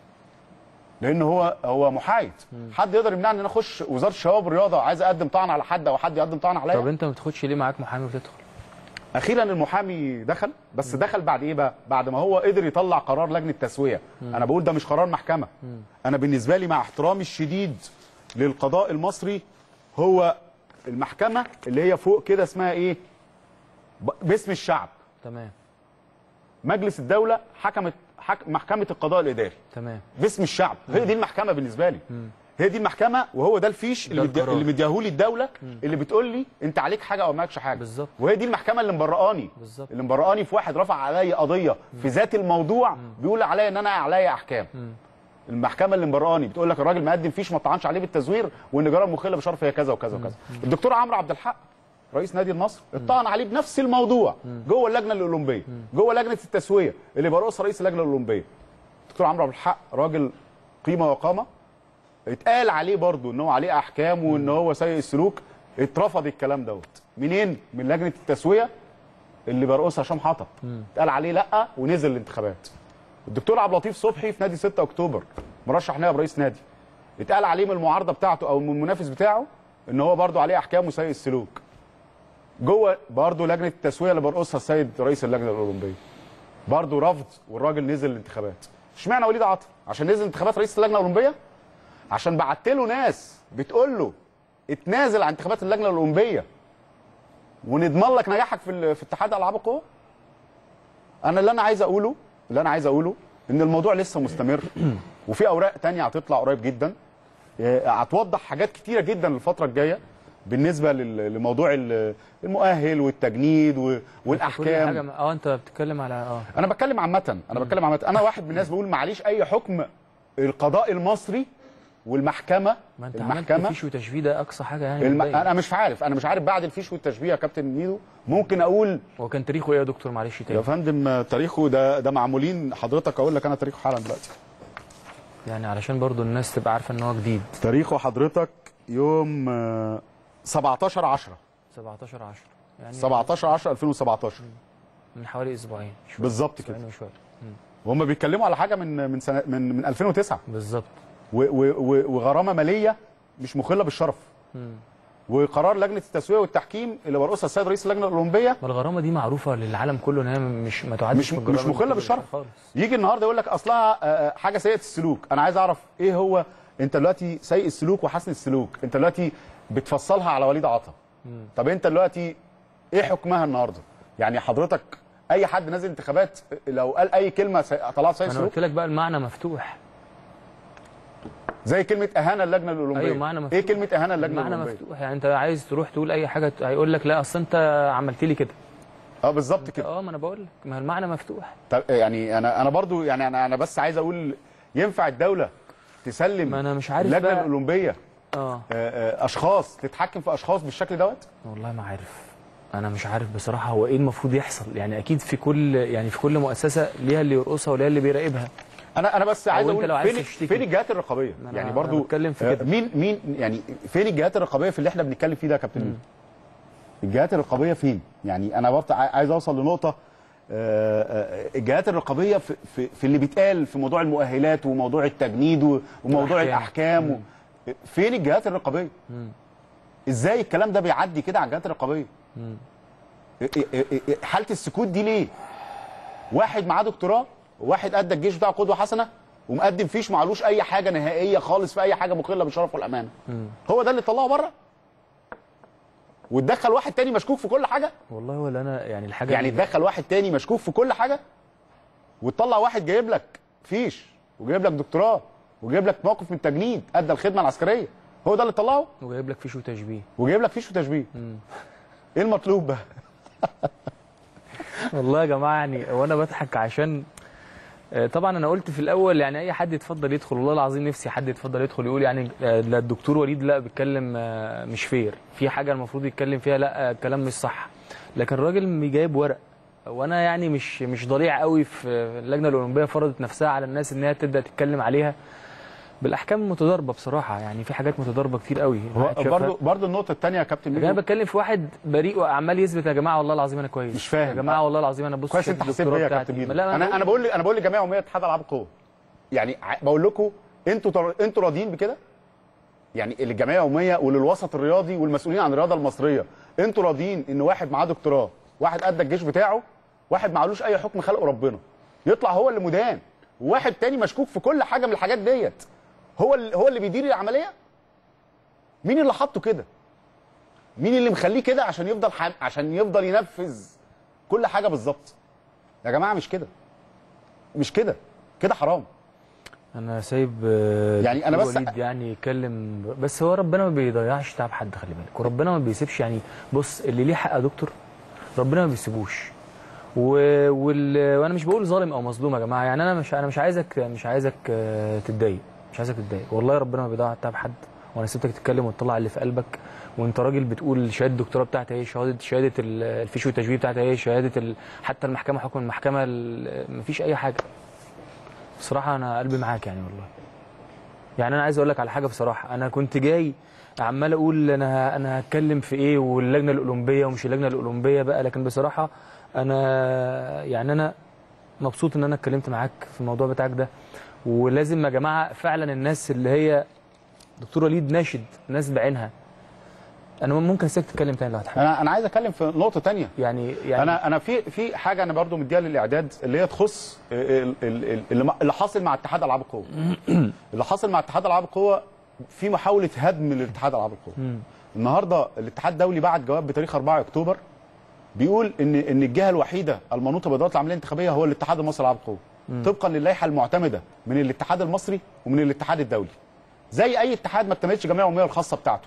لان هو هو محايد حد يقدر يمنعني ان انا اخش وزاره الشباب والرياضه عايز اقدم طعن على حد او حد يقدم طعن طب عليا انت ما بتاخدش ليه معاك محامي وتدخل اخيرا المحامي دخل بس دخل بعد ايه بقى بعد ما هو قدر يطلع قرار لجنه تسويه انا بقول ده مش قرار محكمه انا بالنسبه لي مع احترامي الشديد للقضاء المصري هو المحكمه اللي هي فوق كده اسمها ايه ب- باسم الشعب تمام مجلس الدوله حكمت حك... محكمه القضاء الاداري تمام باسم الشعب هي دي المحكمه بالنسبه لي هي دي المحكمه وهو ده الفيش اللي مدي... القرار. اللي مديهولي الدوله اللي بتقول لي انت عليك حاجه او مالكش حاجه بالظبط. وهي دي المحكمه اللي مبرئاني بالظبط. اللي مبرئاني في واحد رفع عليا قضيه في ذات الموضوع بيقول عليا ان انا عليا احكام المحكمه اللي مبرئاني بتقول لك الراجل مقدم فيش ما طعنش عليه بالتزوير وان جرائم مخله بشرف هي كذا وكذا وكذا الدكتور عمرو عبد الحق رئيس نادي النصر اتطعن عليه بنفس الموضوع جوه اللجنه الاولمبيه جوه لجنه التسويه اللي برئيس رئيس اللجنه الاولمبيه الدكتور عمرو عبد الحق راجل قيمه وقامه اتقال عليه برضو ان هو عليه احكام وان هو سيء السلوك اترفض الكلام دوت منين من لجنه التسويه اللي برئيسها هشام حطب اتقال عليه لا ونزل الانتخابات الدكتور عبد اللطيف صبحي في نادي 6 اكتوبر مرشح نائب رئيس نادي اتقال عليه من المعارضه بتاعته او من المنافس بتاعه ان هو برضو عليه احكام وسيء السلوك جوه برضو لجنه التسويه اللي برئيسها السيد رئيس اللجنه الاولمبيه برضو رفض والراجل نزل الانتخابات اشمعنى وليد عطا عشان نزل انتخابات رئيس اللجنه الاولمبيه عشان بعت له ناس بتقول له اتنازل عن انتخابات اللجنه الاولمبيه ونضمن لك نجاحك في ال- في اتحاد العاب القوى انا اللي انا عايز اقوله اللي انا عايز اقوله ان الموضوع لسه مستمر وفي اوراق تانية هتطلع قريب جدا آه، هتوضح حاجات كتيره جدا الفتره الجايه بالنسبه لل- لموضوع ال- المؤهل والتجنيد و- كل والاحكام حاجه اه انت بتتكلم على اه انا بتكلم عامه انا بتكلم عامه انا واحد من الناس بقول معليش اي حكم القضاء المصري والمحكمه ما انت عملت المحكمه فيش وتشبيه ده اقصى حاجه يعني الم... مبدئياً. انا مش عارف انا مش عارف بعد الفيش والتشبيه يا كابتن ميدو ممكن اقول هو كان تاريخه ايه يا دكتور معلش يا تاني فندم تاريخه ده ده معمولين حضرتك اقول لك انا تاريخه حالا دلوقتي يعني علشان برضو الناس تبقى عارفه ان هو جديد تاريخه حضرتك يوم آه، 17 10 17 10 يعني 17 10 2017 من حوالي اسبوعين شوية. بالظبط كده. أسبوعين وشويه مم. وهم بيتكلموا على حاجه من من سنه من من 2009 بالظبط و- و- و- وغرامه ماليه مش مخله بالشرف مم. وقرار لجنه التسويه والتحكيم اللي برئوسها السيد رئيس اللجنه الاولمبيه ما الغرامه دي معروفه للعالم كله ان هي مش ما تعدش مش في الجرائم مش مخله المكتوبة بالشرف خالص يجي النهارده يقول لك اصلها آه، حاجه سيئه السلوك انا عايز اعرف ايه هو انت دلوقتي سيء السلوك وحسن السلوك انت دلوقتي بتفصلها على وليد عطا طب انت دلوقتي ايه حكمها النهارده يعني حضرتك اي حد نازل انتخابات لو قال اي كلمه سي- طلعت سيء انا السلوك قلت لك بقى المعنى مفتوح زي كلمه اهانه اللجنه الاولمبيه ايوه معنى مفتوح ايه كلمه اهانه اللجنه المعنى الاولمبيه مفتوح يعني انت عايز تروح تقول اي حاجه هيقول لك لا اصل انت عملت لي كده اه بالظبط كده اه ما انا بقول لك ما المعنى مفتوح طب يعني انا انا برضو يعني انا انا بس عايز اقول ينفع الدوله تسلم ما أنا مش عارف اللجنه بقى. الاولمبيه اه آه، آه، اشخاص تتحكم في اشخاص بالشكل دوت والله ما عارف انا مش عارف بصراحه هو ايه المفروض يحصل يعني اكيد في كل يعني في كل مؤسسه ليها اللي يرقصها وليها اللي بيراقبها انا انا بس عايز أو أنت اقول لو عايز فين تشتكي. فين الجهات الرقابيه ما أنا- يعني أنا برضو بتكلم في آه، كده. مين مين يعني فين الجهات الرقابيه في اللي احنا بنتكلم فيه ده يا كابتن ميدو؟ الجهات الرقابيه فين يعني انا برضه عاي- عايز اوصل لنقطه آه، آه، الجهات الرقابيه في, في, في اللي بيتقال في موضوع المؤهلات وموضوع التجنيد و- وموضوع الأحكام. الاحكام و... فين الجهات الرقابيه ازاي الكلام ده بيعدي كده على الجهات الرقابيه إيه- إيه- إيه- حاله السكوت دي ليه واحد معاه دكتوراه وواحد ادى الجيش بتاعه قدوه حسنه ومقدم فيش معلوش اي حاجه نهائيه خالص في اي حاجه مخله بالشرف والامانه هو ده اللي طلعه بره وتدخل واحد تاني مشكوك في كل حاجه والله ولا انا يعني الحاجه يعني اللي- تدخل واحد تاني مشكوك في كل حاجه وتطلع واحد جايب لك فيش وجايب لك دكتوراه وجايب لك موقف من التجنيد ادى الخدمه العسكريه هو ده اللي طلعه وجايب لك فيش وتشبيه وجايب لك فيش وتشبيه ايه المطلوب بقى والله يا جماعه يعني وانا بضحك عشان آه، طبعا انا قلت في الاول يعني اي حد يتفضل يدخل والله العظيم نفسي حد يتفضل يدخل يقول يعني آه، لا الدكتور وليد لا بيتكلم آه، مش فير في حاجه المفروض يتكلم فيها لا آه، الكلام مش صح لكن الراجل جايب ورق وانا يعني مش مش ضليع قوي في اللجنه الاولمبيه فرضت نفسها على الناس ان هي تبدا تتكلم عليها بالاحكام المتضاربه بصراحه يعني في حاجات متضاربه كتير قوي الواحد شافها. برضه برضه النقطه الثانيه يا كابتن لكن انا ميدو بتكلم في واحد بريء وعمال يثبت يا جماعه والله العظيم انا كويس مش فاهم. يا جماعه والله العظيم انا بص كويس شهادة انت حسيت الدكتوراه بيا يا بتاعتي. كابتن ميدو لا انا انا بقول انا بقول لجميع عموميه اتحاد العاب القوه يعني ع- بقول لكم انتوا تر... انتوا راضيين بكده يعني الجمعيه العموميه وللوسط الرياضي والمسؤولين عن الرياضه المصريه انتوا راضيين ان واحد معاه دكتوراه واحد ادى الجيش بتاعه واحد معلوش اي حكم خلقه ربنا يطلع هو اللي مدان وواحد تاني مشكوك في كل حاجه من الحاجات ديت هو اللي هو اللي بيدير العمليه مين اللي حطه كده مين اللي مخليه كده عشان يفضل ح... عشان يفضل ينفذ كل حاجه بالظبط يا جماعه مش كده مش كده كده حرام انا سايب آه، يعني أنا دكتور بس- وليد يعني يتكلم بس هو ربنا ما بيضيعش تعب حد خلي بالك وربنا ما بيسيبش يعني بص اللي ليه حق يا دكتور ربنا ما بيسيبوش و... وال... وانا مش بقول ظالم او مظلوم يا جماعه يعني انا مش انا مش عايزك مش عايزك آه، تتضايق مش عايزك تتضايق والله ربنا ما بيضيع تعب حد وانا سبتك تتكلم وتطلع اللي في قلبك وانت راجل بتقول شهاده الدكتوراه بتاعتي اهي شهاده شهاده ال- الفيش والتشبيه بتاعتي اهي شهاده ال... حتى المحكمه حكم المحكمه ال... مفيش اي حاجه بصراحه انا قلبي معاك يعني والله يعني انا عايز اقول لك على حاجه بصراحه انا كنت جاي عمال اقول انا انا هتكلم في ايه واللجنه الاولمبيه ومش اللجنه الاولمبيه بقى لكن بصراحه انا يعني انا مبسوط ان انا اتكلمت معاك في الموضوع بتاعك ده ولازم يا جماعه فعلا الناس اللي هي دكتور وليد ناشد ناس بعينها انا ممكن اسيبك تتكلم تاني لو هتحب انا انا عايز اتكلم في نقطه تانية يعني يعني انا انا في في حاجه انا برضو مديها للاعداد اللي هي تخص ال- ال- ال- اللي اللي حاصل مع اتحاد العاب القوه اللي حاصل مع اتحاد العاب القوه في محاوله هدم لاتحاد العاب القوه النهارده الاتحاد الدولي بعت جواب بتاريخ 4 اكتوبر بيقول ان ان الجهه الوحيده المنوطه باداره العمليه الانتخابيه هو الاتحاد المصري للعاب القوه طبقا للائحه المعتمده من الاتحاد المصري ومن الاتحاد الدولي زي اي اتحاد ما اكتملتش جمعيه عموميه الخاصه بتاعته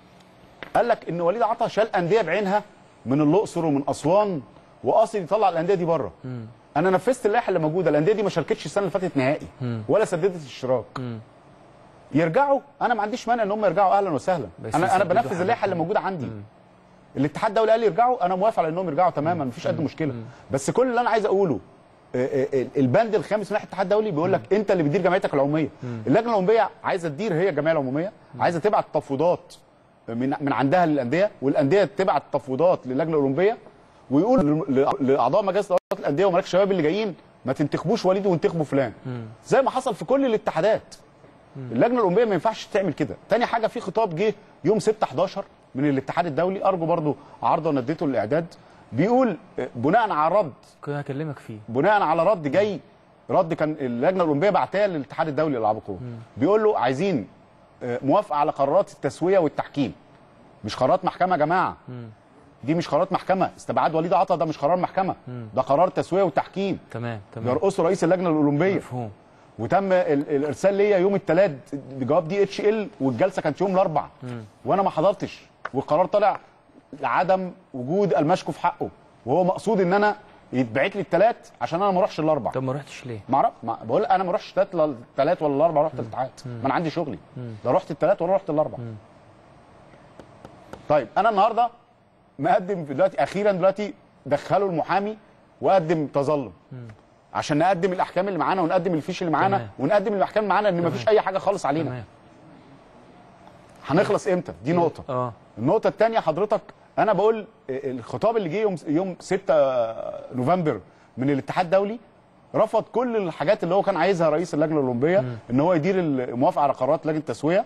قال لك ان وليد عطا شال انديه بعينها من الاقصر ومن اسوان وقاصد يطلع الانديه دي بره انا نفذت اللائحه اللي موجوده الانديه دي ما شاركتش السنه اللي فاتت نهائي ولا سددت الاشتراك يرجعوا انا ما عنديش مانع ان هم يرجعوا اهلا وسهلا بس انا انا يسددوا بنفذ حاجات اللائحه اللي تانية. موجوده عندي الاتحاد الدولي قال لي يرجعوا انا موافق على انهم يرجعوا تماما مفيش قد مشكله بس كل اللي انا عايز اقوله آه، آه، آه، البند الخامس من ناحيه الاتحاد الدولي بيقول لك انت اللي بتدير جمعيتك العموميه اللجنه العموميه عايزه تدير هي الجمعيه العموميه عايزه تبعت تفويضات من من عندها للانديه والانديه تبعت تفويضات للجنه الاولمبيه ويقول ل- لاعضاء مجلس اداره الانديه ومراكز الشباب اللي جايين ما تنتخبوش وليد وانتخبوا فلان زي ما حصل في كل الاتحادات اللجنه الاولمبيه ما ينفعش تعمل كده تاني حاجه في خطاب جه يوم 6 11 من الاتحاد الدولي ارجو برضو عرضه نديته للاعداد بيقول آه، بناء على رد كنت هكلمك فيه بناء على رد جاي رد كان اللجنه الاولمبيه بعتها للاتحاد الدولي للالعاب القوى بيقول له عايزين آه، موافقه على قرارات التسويه والتحكيم مش قرارات محكمه يا جماعه دي مش قرارات محكمه استبعاد وليد عطا ده مش قرار محكمه ده قرار تسويه وتحكيم تمام تمام يرقصه رئيس اللجنه الاولمبيه مفهوم وتم ال- الارسال ليا يوم الثلاث بجواب دي اتش ال والجلسه كانت يوم الاربع وانا ما حضرتش والقرار طلع لعدم وجود المشكو في حقه وهو مقصود ان انا يتبعت لي الثلاث عشان انا ما اروحش الاربع طب ما رحتش ليه؟ ما اعرف ما بقول انا ما رحتش ثلاث ثلاث ولا الاربع رحت الاتحاد ما انا عندي شغلي لا رحت الثلاث ولا رحت الاربع طيب انا النهارده مقدم في دلوقتي اخيرا دلوقتي دخلوا المحامي وقدم تظلم عشان نقدم الاحكام اللي معانا ونقدم الفيش اللي معانا تمام. ونقدم الاحكام اللي معانا ان مفيش اي حاجه خالص علينا تمام هنخلص امتى دي نقطه اه النقطة الثانية حضرتك أنا بقول الخطاب اللي جه يوم يوم 6 نوفمبر من الاتحاد الدولي رفض كل الحاجات اللي هو كان عايزها رئيس اللجنة الأولمبية إن هو يدير الموافقة على قرارات لجنة التسوية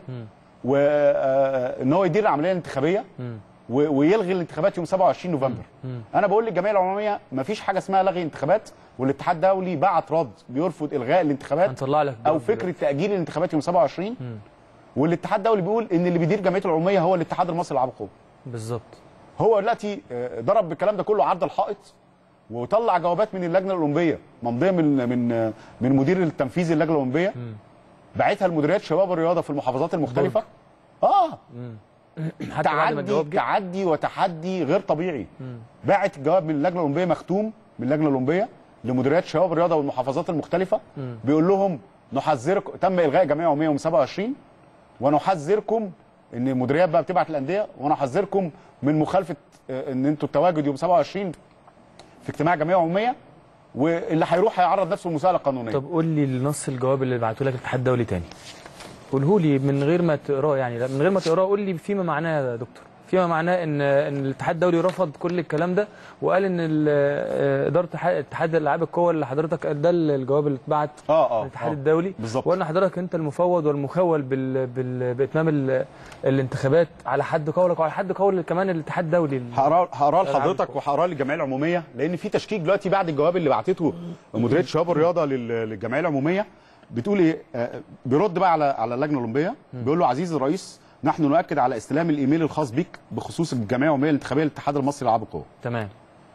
وإن هو يدير العملية الانتخابية و- ويلغي الانتخابات يوم 27 نوفمبر أنا بقول للجمعية العمومية مفيش حاجة اسمها لغي انتخابات والاتحاد الدولي بعت رد بيرفض إلغاء الانتخابات هنطلع لك او جواب فكره تاجيل الانتخابات يوم 27 والاتحاد الدولي بيقول ان اللي بيدير جمعيه العموميه هو الاتحاد المصري للالعاب القوى بالظبط هو دلوقتي آه، ضرب بالكلام ده كله عرض الحائط وطلع جوابات من اللجنه الاولمبيه ممضيه من من آه، من مدير التنفيذي اللجنه الاولمبيه بعتها لمديريات شباب الرياضه في المحافظات المختلفه اه حتى بعد ما تعدي الجواب جه تعدي وتحدي غير طبيعي باعت الجواب من اللجنه الاولمبيه مختوم من اللجنه الاولمبيه لمديريات شباب الرياضه والمحافظات المختلفه بيقول لهم نحذركم تم الغاء جمعيه عموميه يوم 27 ونحذركم ان المديريات بقى بتبعت الانديه ونحذركم من مخالفه آه، ان انتوا التواجد يوم 27 في اجتماع جمعيه عموميه واللي هيروح هيعرض نفسه للمساءله القانونيه طب قول لي النص الجواب اللي بعته لك الاتحاد الدولي تاني قوله لي من غير ما تقراه يعني لا، من غير ما تقراه قول لي فيما معناه يا دكتور فيما معناه ان ان الاتحاد الدولي رفض كل الكلام ده وقال ان ال- آه، اداره اتحاد- اتحاد الالعاب القوى اللي حضرتك ده الجواب اللي اتبعت اه اه الاتحاد آه. الدولي بالظبط. وان حضرتك انت المفوض والمخول بال... بال... باتمام ال... الانتخابات على حد قولك وعلى حد قول كمان الاتحاد الدولي هقرا هقرا الألعاب لحضرتك القوى. وهقرا للجمعيه العموميه لان في تشكيك دلوقتي بعد الجواب اللي بعتته مديريه شباب الرياضه لل- للجمعيه العموميه بتقول ايه آه، بيرد بقى على على اللجنه الاولمبيه بيقول له عزيزي الرئيس نحن نؤكد على استلام الايميل الخاص بك بخصوص الجمعيه العموميه الانتخابيه للاتحاد المصري للالعاب القوى تمام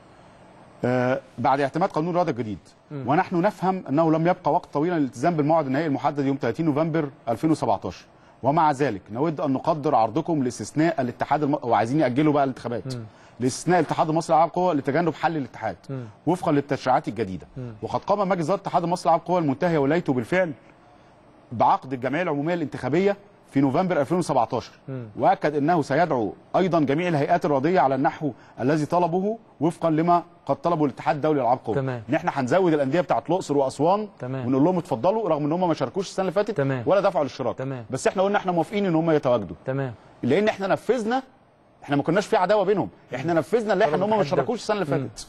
آه، بعد اعتماد قانون الرياضه الجديد ونحن نفهم انه لم يبقى وقت طويل للالتزام بالموعد النهائي المحدد يوم 30 نوفمبر 2017 ومع ذلك نود ان نقدر عرضكم لاستثناء الاتحاد الم... وعايزين ياجلوا بقى الانتخابات لاستثناء الاتحاد المصري للالعاب القوى لتجنب حل الاتحاد وفقا للتشريعات الجديده وقد قام مجلس اداره الاتحاد المصري للالعاب القوى المنتهيه ولايته بالفعل بعقد الجمعيه العموميه الانتخابيه في نوفمبر 2017 واكد انه سيدعو ايضا جميع الهيئات الرياضيه على النحو الذي طلبه وفقا لما قد طلبه الاتحاد الدولي للالعاب القوى تمام. ان احنا هنزود الانديه بتاعت الاقصر واسوان تمام. ونقول لهم اتفضلوا رغم ان هم ما شاركوش السنه اللي فاتت تمام. ولا دفعوا الاشتراك تمام. بس احنا قلنا احنا موافقين ان هم يتواجدوا تمام لان احنا نفذنا احنا ما كناش في عداوه بينهم احنا نفذنا اللائحه ان هم ما الاتحاد شاركوش السنه اللي فاتت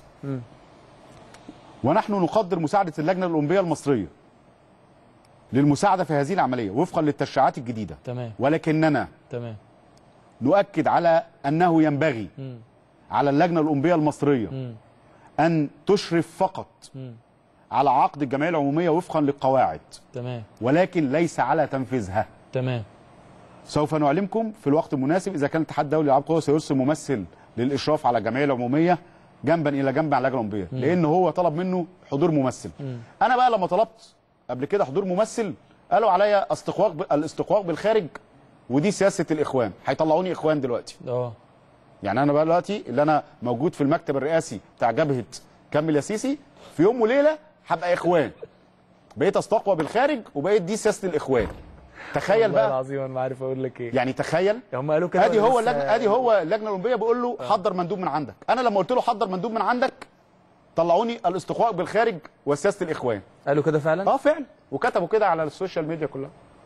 ونحن نقدر مساعده اللجنه الاولمبيه المصريه للمساعده في هذه العمليه وفقا للتشريعات الجديده تمام ولكننا تمام نؤكد على انه ينبغي مم. على اللجنه الاولمبيه المصريه مم. ان تشرف فقط مم. على عقد الجمعيه العموميه وفقا للقواعد تمام ولكن ليس على تنفيذها تمام سوف نعلمكم في الوقت المناسب اذا كان الاتحاد الدولي للالعاب القوى سيرسل ممثل للاشراف على الجمعيه العموميه جنبا الى جنب على اللجنه الاولمبيه لان هو طلب منه حضور ممثل انا بقى لما طلبت قبل كده حضور ممثل قالوا عليا استقواق ب... الاستقواق بالخارج ودي سياسه الاخوان هيطلعوني اخوان دلوقتي اه يعني انا بقى دلوقتي اللي انا موجود في المكتب الرئاسي بتاع جبهه كمل يا سيسي في يوم وليله هبقى اخوان بقيت استقوى بالخارج وبقيت دي سياسه الاخوان تخيل والله بقى العظيم انا ما عارف اقول لك ايه يعني تخيل هم قالوا كده ادي ولا هو لسه- اللجنه ادي هو اللجنه الاولمبيه بيقول له حضر مندوب من عندك انا لما قلت له حضر مندوب من عندك طلعوني الاستقواء بالخارج وسياسه الاخوان قالوا كده فعلا اه فعلا وكتبوا كده على السوشيال ميديا كلها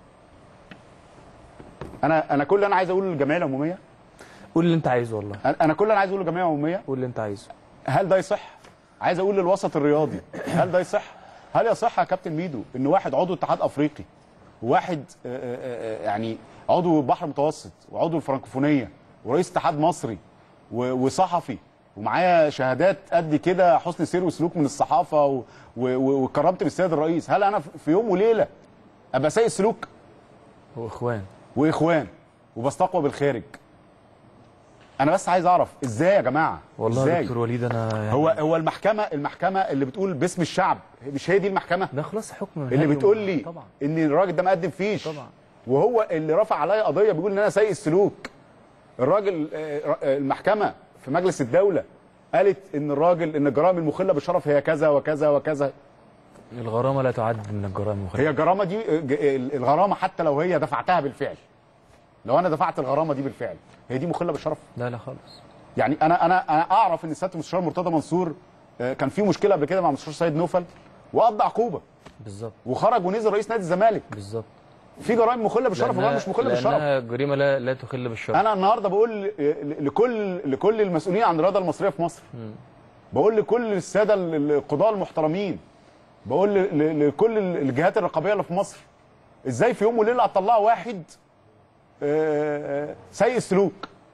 انا انا كل اللي انا عايز اقوله للجمعيه العموميه قول اللي انت عايزه والله انا أنا كل اللي انا عايز اقوله للجمعيه العموميه قول اللي انت عايزه هل ده يصح عايز اقول للوسط الرياضي هل ده يصح هل يصح يا كابتن ميدو ان واحد عضو اتحاد افريقي وواحد آه، آه، آه، يعني عضو البحر المتوسط وعضو الفرنكوفونيه ورئيس اتحاد مصري و- وصحفي ومعايا شهادات قد كده حسن سير وسلوك من الصحافه و- و- و- وكرمت بالسيد الرئيس هل انا في يوم وليله ابقى سيء السلوك هو اخوان واخوان وبستقوى بالخارج انا بس عايز اعرف ازاي يا جماعه والله ازاي يا دكتور وليد انا يعني هو هو المحكمه المحكمه اللي بتقول باسم الشعب مش هي دي المحكمه ده خلاص حكم اللي نهائي بتقول وم- لي طبعا ان الراجل ده مقدم فيش طبعا. وهو اللي رفع عليا قضيه بيقول ان انا سيء السلوك الراجل آه، آه، المحكمه في مجلس الدوله قالت ان الراجل ان الجرائم المخله بالشرف هي كذا وكذا وكذا الغرامه لا تعد من الجرائم المخالفه هي الجرامه دي آه، ج- الغرامه حتى لو هي دفعتها بالفعل لو انا دفعت الغرامه دي بالفعل هي دي مخله بالشرف لا لا خالص يعني انا انا انا اعرف ان سياده المستشار مرتضى منصور آه، كان في مشكله قبل كده مع المستشار سيد نوفل وقضى عقوبه بالظبط وخرج ونزل رئيس نادي الزمالك بالظبط في جرائم مخله بالشرف وجرائم مش مخله بالشرف لانها جريمه لا لا تخل بالشرف انا النهارده بقول ل- ل- لكل لكل المسؤولين عن الرياضه المصريه في مصر بقول لكل الساده ال- القضاه المحترمين بقول ل- ل- لكل ال- الجهات الرقابيه اللي في مصر ازاي في يوم وليله هتطلعوا واحد آه، آه، سيء السلوك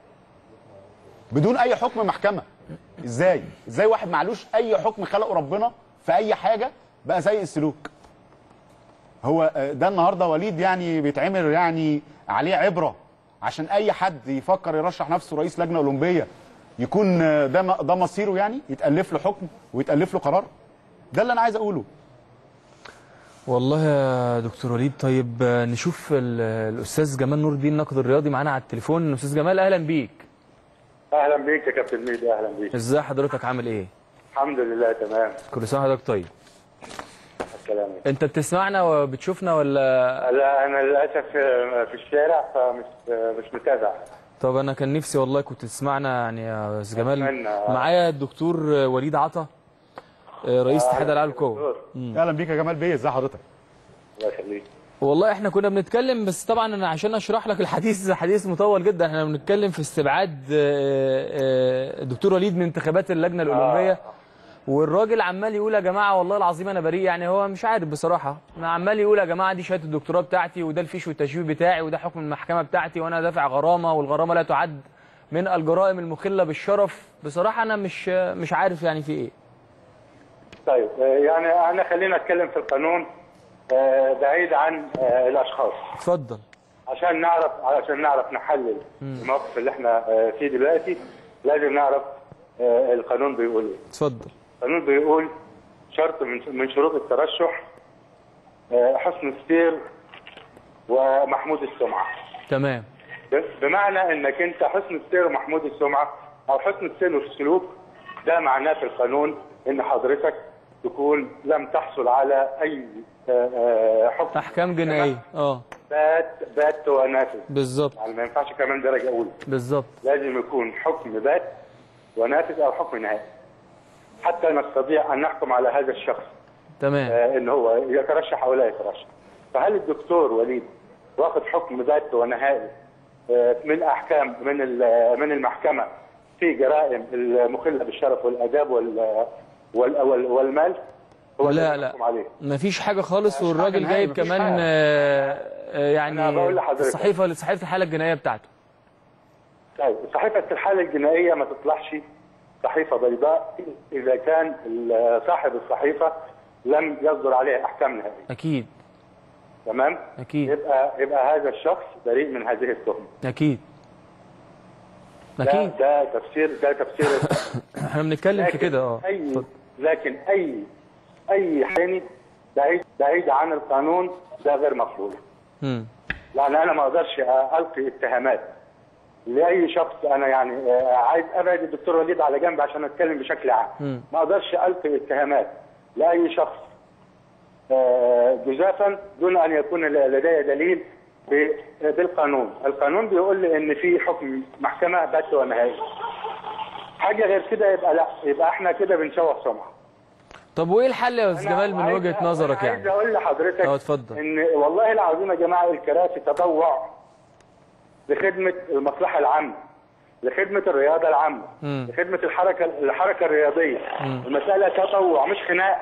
بدون اي حكم محكمه ازاي ازاي واحد معلوش اي حكم خلقه ربنا في اي حاجه بقى سيء السلوك هو آه، ده النهارده وليد يعني بيتعمل يعني عليه عبره عشان اي حد يفكر يرشح نفسه رئيس لجنه اولمبيه يكون آه، ده م- ده مصيره يعني يتالف له حكم ويتالف له قرار ده اللي انا عايز اقوله والله يا دكتور وليد طيب آه، نشوف ال- الاستاذ جمال نور الدين الناقد الرياضي معانا على التليفون استاذ جمال اهلا بيك اهلا بيك يا كابتن ميدو اهلا بيك ازاي حضرتك عامل ايه الحمد لله تمام كل سنه وحضرتك طيب السلام انت بتسمعنا وبتشوفنا ولا لا انا للاسف في الشارع فمش مش متابع طب انا كان نفسي والله كنت تسمعنا يعني يا استاذ جمال أتمنى. معايا الدكتور وليد عطا آه، رئيس اتحاد العاب القوه دكتور، اهلا بيك يا جمال بيه ازي حضرتك الله يخليك والله احنا كنا بنتكلم بس طبعا انا عشان اشرح لك الحديث حديث مطول جدا احنا بنتكلم في استبعاد آه، آه، الدكتور وليد من انتخابات اللجنه الاولمبيه والراجل عمال يقول يا جماعه والله العظيم انا بريء يعني هو مش عارف بصراحه عمال يقول يا جماعه دي شهاده الدكتوراه بتاعتي وده الفيش والتشبيه بتاعي وده حكم المحكمه بتاعتي وانا دافع غرامه والغرامه لا تعد من الجرائم المخله بالشرف بصراحه انا مش مش عارف يعني في ايه طيب آه، يعني انا خلينا اتكلم في القانون آه، بعيد عن آه، الاشخاص اتفضل عشان نعرف علشان نعرف نحلل الموقف اللي احنا آه، فيه دلوقتي لازم نعرف آه، القانون بيقول ايه اتفضل القانون بيقول شرط من من شروط الترشح آه، حسن السير ومحمود السمعه تمام ب- بمعنى انك انت حسن السير ومحمود السمعه او حسن السير والسلوك ده معناه في القانون ان حضرتك تكون لم تحصل على اي آه، آه، حكم احكام جنائيه اه بات بات ونافذ بالظبط يعني ما ينفعش كمان درجه اولى بالظبط لازم يكون حكم بات ونافذ او حكم نهائي حتى نستطيع ان نحكم على هذا الشخص تمام آه، ان هو يترشح او لا يترشح فهل الدكتور وليد واخد حكم بات ونهائي آه، من احكام من ال- من المحكمه في جرائم المخله بالشرف والاداب وال وال وال والمال هو لا اللي لا يحكم عليه مفيش حاجه خالص مفيش والراجل حاجة نهائي، جايب مفيش كمان حاجة. آه، آه، يعني أنا بقول لحضرتك. الصحيفه صحيفه الحاله الجنائيه بتاعته طيب صحيفه الحاله الجنائيه ما تطلعش صحيفه بيضاء اذا كان ال- صاحب الصحيفه لم يصدر عليه احكام نهائيه اكيد تمام اكيد يبقى يبقى هذا الشخص بريء من هذه التهمه اكيد ده اكيد ده تفسير ده تفسير احنا بنتكلم في لكن كده اه اي اتفضل. لكن اي اي حاني بعيد بعيد عن القانون ده غير مقبول مم. يعني انا ما اقدرش القي اتهامات لاي شخص انا يعني آه، عايز ابعد الدكتور وليد على جنب عشان اتكلم بشكل عام مم. ما اقدرش القي اتهامات لاي شخص آه، جزافا دون ان يكون لدي دليل ب- بالقانون القانون بيقول لي ان في حكم محكمه بات ونهائي حاجه غير كده يبقى لا يبقى احنا كده بنشوه سمعه طب وايه الحل يا استاذ أنا جمال من عايز- وجهه أنا نظرك عايز يعني اقول لحضرتك اه، اتفضل. ان والله العظيم يا جماعه الكراسي تطوع لخدمه المصلحه العامه لخدمه الرياضه العامه مم. لخدمه الحركه الحركه الرياضيه المساله تطوع مش خناق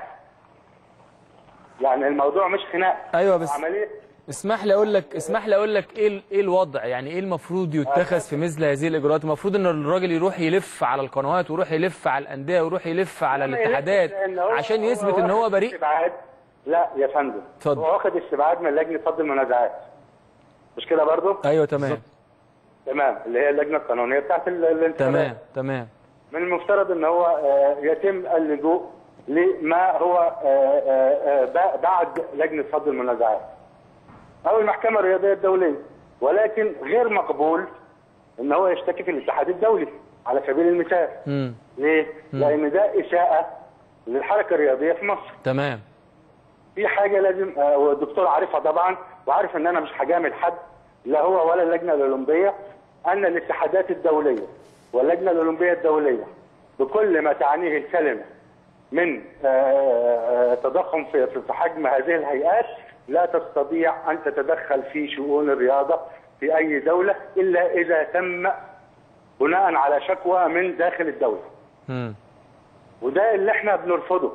يعني الموضوع مش خناق ايوه بس عمليه اسمح لي اقول لك اسمح لي اقول لك ايه ال- ايه الوضع يعني ايه المفروض يتخذ في مثل هذه الاجراءات المفروض ان الراجل يروح يلف على القنوات ويروح يلف على الانديه ويروح يلف على ما الاتحادات يلفش لأن هو- عشان يثبت ان هو واخد بريء استبعاد لا يا فندم اتفضل. هو واخد استبعاد من لجنه فض المنازعات مش كده برضه ايوه تمام تمام اللي هي اللجنه القانونيه بتاعت ال- الانتخابات تمام تمام من المفترض ان هو آه، يتم اللجوء لما هو آه، آه، آه، بعد لجنه فض المنازعات او المحكمه الرياضيه الدوليه ولكن غير مقبول ان هو يشتكي في الاتحاد الدولي على سبيل المثال امم ليه؟ لان ده اساءه للحركه الرياضيه في مصر تمام في حاجه لازم آه، والدكتور عارفها طبعا وعارف ان انا مش هجامل حد لا هو ولا اللجنه الاولمبيه ان الاتحادات الدوليه واللجنه الاولمبيه الدوليه بكل ما تعنيه الكلمه من آه، آه، تضخم في في- في حجم هذه الهيئات لا تستطيع ان تتدخل في شؤون الرياضه في اي دوله الا اذا تم بناء على شكوى من داخل الدوله. امم وده اللي احنا بنرفضه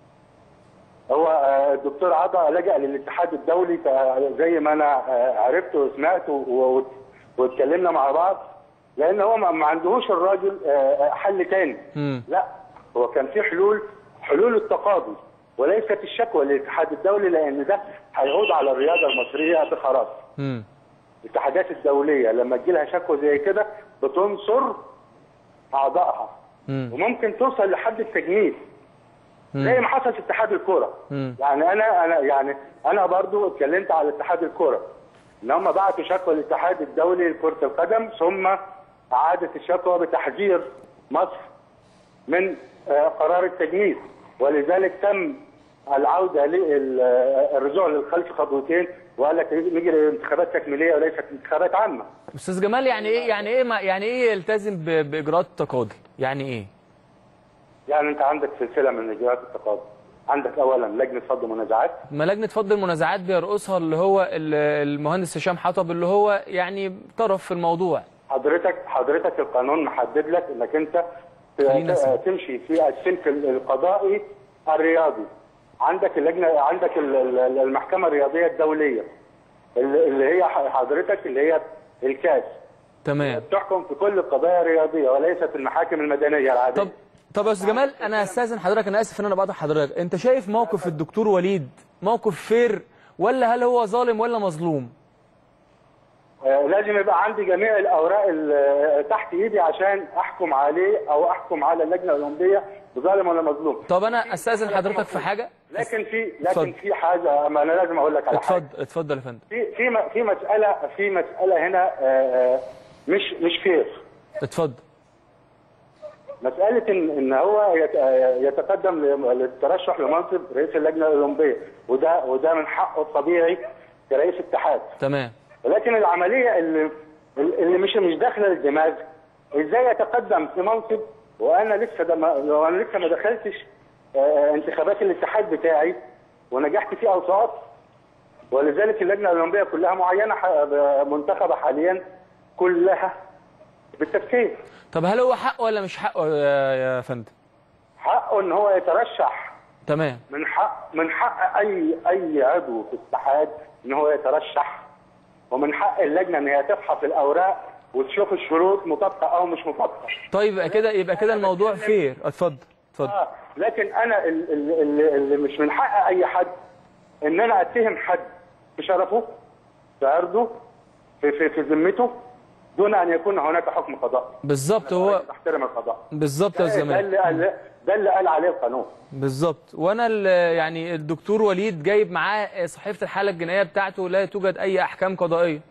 هو آه، الدكتور عطا لجأ للاتحاد الدولي ف- زي ما انا آه، عرفت وسمعت و- و- واتكلمنا مع بعض لان هو ما ما عندهوش الراجل آه، آه، حل تاني مم. لا هو كان في حلول حلول التقاضي وليست الشكوى للاتحاد الدولي لان ده هيعود على الرياضه المصريه بخراب امم الاتحادات الدوليه لما تجي لها شكوى زي كده بتنصر اعضائها مم. وممكن توصل لحد التجنيد زي ما حصل في اتحاد الكوره مم. يعني انا انا يعني انا برضو اتكلمت على اتحاد الكوره ان هم بعتوا شكوى للاتحاد الدولي لكره القدم ثم اعادت الشكوى بتحذير مصر من آه، قرار التجنيد ولذلك تم العوده للرجوع للخلف خطوتين وقال لك نيجي لانتخابات تكميليه وليست انتخابات عامه استاذ جمال يعني ايه يعني ايه ما يعني ايه يلتزم ب- باجراءات التقاضي يعني ايه يعني انت عندك سلسله من اجراءات التقاضي عندك اولا لجنه فض منازعات ما لجنه فض المنازعات بيرقصها اللي هو ال- المهندس هشام حطب اللي هو يعني طرف في الموضوع حضرتك حضرتك القانون محدد لك انك انت ت- خلينا نسمع. تمشي في السلك القضائي الرياضي عندك اللجنه عندك ال- ال- المحكمه الرياضيه الدوليه اللي اللي هي ح- حضرتك اللي هي الكاس تمام بتحكم في كل القضايا الرياضيه وليست المحاكم المدنيه العاديه طب طب يا استاذ جمال انا استاذن حضرتك انا اسف ان انا بقطع حضرتك انت شايف موقف الدكتور وليد موقف فير ولا هل هو ظالم ولا مظلوم آه، لازم يبقى عندي جميع الاوراق ال- تحت ايدي عشان احكم عليه او احكم على اللجنه الاولمبيه بظالم ولا مظلوم طب انا استاذن حضرتك في حاجه لكن في اتفضل. لكن في حاجه ما انا لازم اقول لك على حاجه اتفضل اتفضل يا فندم في في م- في مساله في مساله هنا آه، آه، مش مش فير اتفضل مساله ان ان هو يت- آه، يتقدم ل- للترشح لمنصب رئيس اللجنه الاولمبيه وده وده من حقه الطبيعي كرئيس اتحاد تمام ولكن العمليه اللي اللي مش مش داخله للدماغ ازاي يتقدم في منصب وانا لسه ده ما وانا لسه ما دخلتش آه، انتخابات الاتحاد بتاعي ونجحت فيه او سقطت ولذلك اللجنه الاولمبيه كلها معينه ح- منتخبه حاليا كلها بالتفكير طب هل هو حقه ولا مش حقه يا يا فندم حقه ان هو يترشح تمام من حق من حق اي اي عضو في الاتحاد ان هو يترشح ومن حق اللجنه ان هي تفحص الاوراق وتشوف الشروط مطابقه او مش مطابقه طيب يبقى كده يبقى كده الموضوع فير اتفضل اتفضل آه لكن انا ال- ال- ال- اللي مش من حق اي حد ان انا اتهم حد في شرفه في عرضه في في في ذمته دون ان يكون هناك حكم قضائي بالظبط هو تحترم القضاء بالظبط يا ده استاذ جمال اللي قال ده اللي قال عليه القانون بالظبط وانا ال- يعني الدكتور وليد جايب معاه صحيفه الحاله الجنائيه بتاعته لا توجد اي احكام قضائيه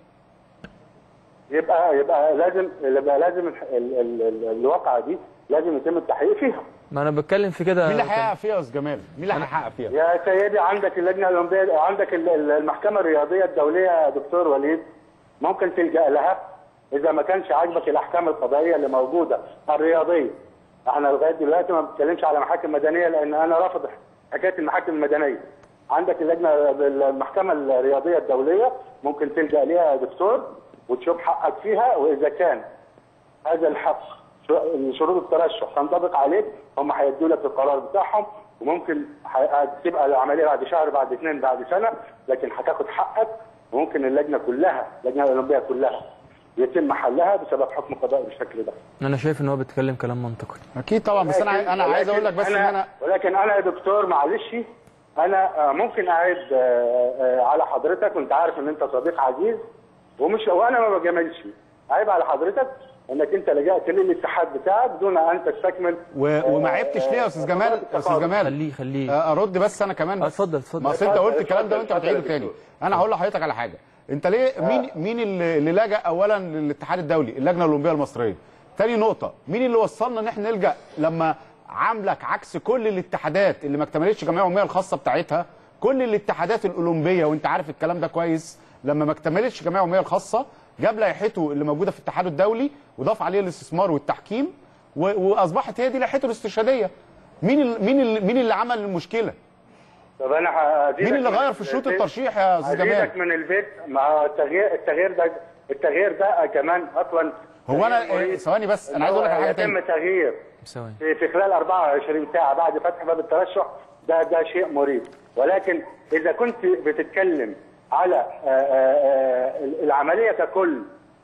يبقى يبقى لازم يبقى لازم ال- ال- ال- الواقعه دي لازم يتم التحقيق فيها ما انا بتكلم في كده مين اللي هيحقق فيها يا استاذ جمال؟ مين اللي هيحقق فيها؟ يا سيدي عندك اللجنه الاولمبيه عندك ال- ال- المحكمه الرياضيه الدوليه يا دكتور وليد ممكن تلجا لها اذا ما كانش عاجبك الاحكام القضائيه اللي موجوده الرياضيه احنا لغايه دلوقتي ما بنتكلمش على محاكم مدنيه لان انا رافض حكايه المحاكم المدنيه عندك اللجنه المحكمه الرياضيه الدوليه ممكن تلجا ليها يا دكتور وتشوف حقك فيها واذا كان هذا الحق شو- شروط الترشح تنطبق عليك هم هيدوا لك القرار بتاعهم وممكن ح- هتبقى العمليه بعد شهر بعد اثنين بعد سنه لكن هتاخد حقك وممكن اللجنه كلها اللجنه الاولمبيه كلها يتم حلها بسبب حكم قضائي بالشكل ده. انا شايف ان هو بيتكلم كلام منطقي اكيد طبعا بس انا عاي- انا عايز اقول لك بس ان انا ولكن انا يا دكتور معلش انا آه، ممكن اعد آه، آه، على حضرتك وانت عارف ان انت صديق عزيز ومش وانا ما بجاملش عيب على حضرتك انك انت لجأت للاتحاد بتاعك دون ان تستكمل و- وما عيبتش ليه يا استاذ جمال يا استاذ جمال خليه خليه آه، ارد بس انا كمان آه، اتفضل اتفضل ما اصل انت قلت الكلام ده وانت اتفضل، بتعيده اتفضل يا تاني دكتور. انا هقول لحضرتك على حاجه انت ليه مين مين اللي اللي لجأ اولا للاتحاد الدولي اللجنه الاولمبيه المصريه تاني نقطه مين اللي وصلنا ان احنا نلجأ لما عاملك عكس كل الاتحادات اللي ما اكتملتش الجمعيه العموميه الخاصه بتاعتها كل الاتحادات الاولمبيه وانت عارف الكلام ده كويس لما ما اكتملتش الجمعيه العموميه الخاصه جاب لائحته اللي موجوده في الاتحاد الدولي وضاف عليه الاستثمار والتحكيم و- واصبحت هي دي لائحته الاستشهاديه مين ال- مين ال- مين اللي عمل المشكله طب انا هزيدك مين اللي من غير في شروط البيت- الترشيح يا استاذ هزيدك جمال من البيت مع التغيير التغيير ده التغيير ده كمان اصلا هو انا تغيير مريض. إيه، ثواني بس إن انا عايز اقول لك على هو حاجه يتم تاني تغيير ثواني في في خلال 24 ساعه بعد فتح باب الترشح ده ده شيء مريب ولكن اذا كنت بتتكلم على آه، آه، آه، العمليه ككل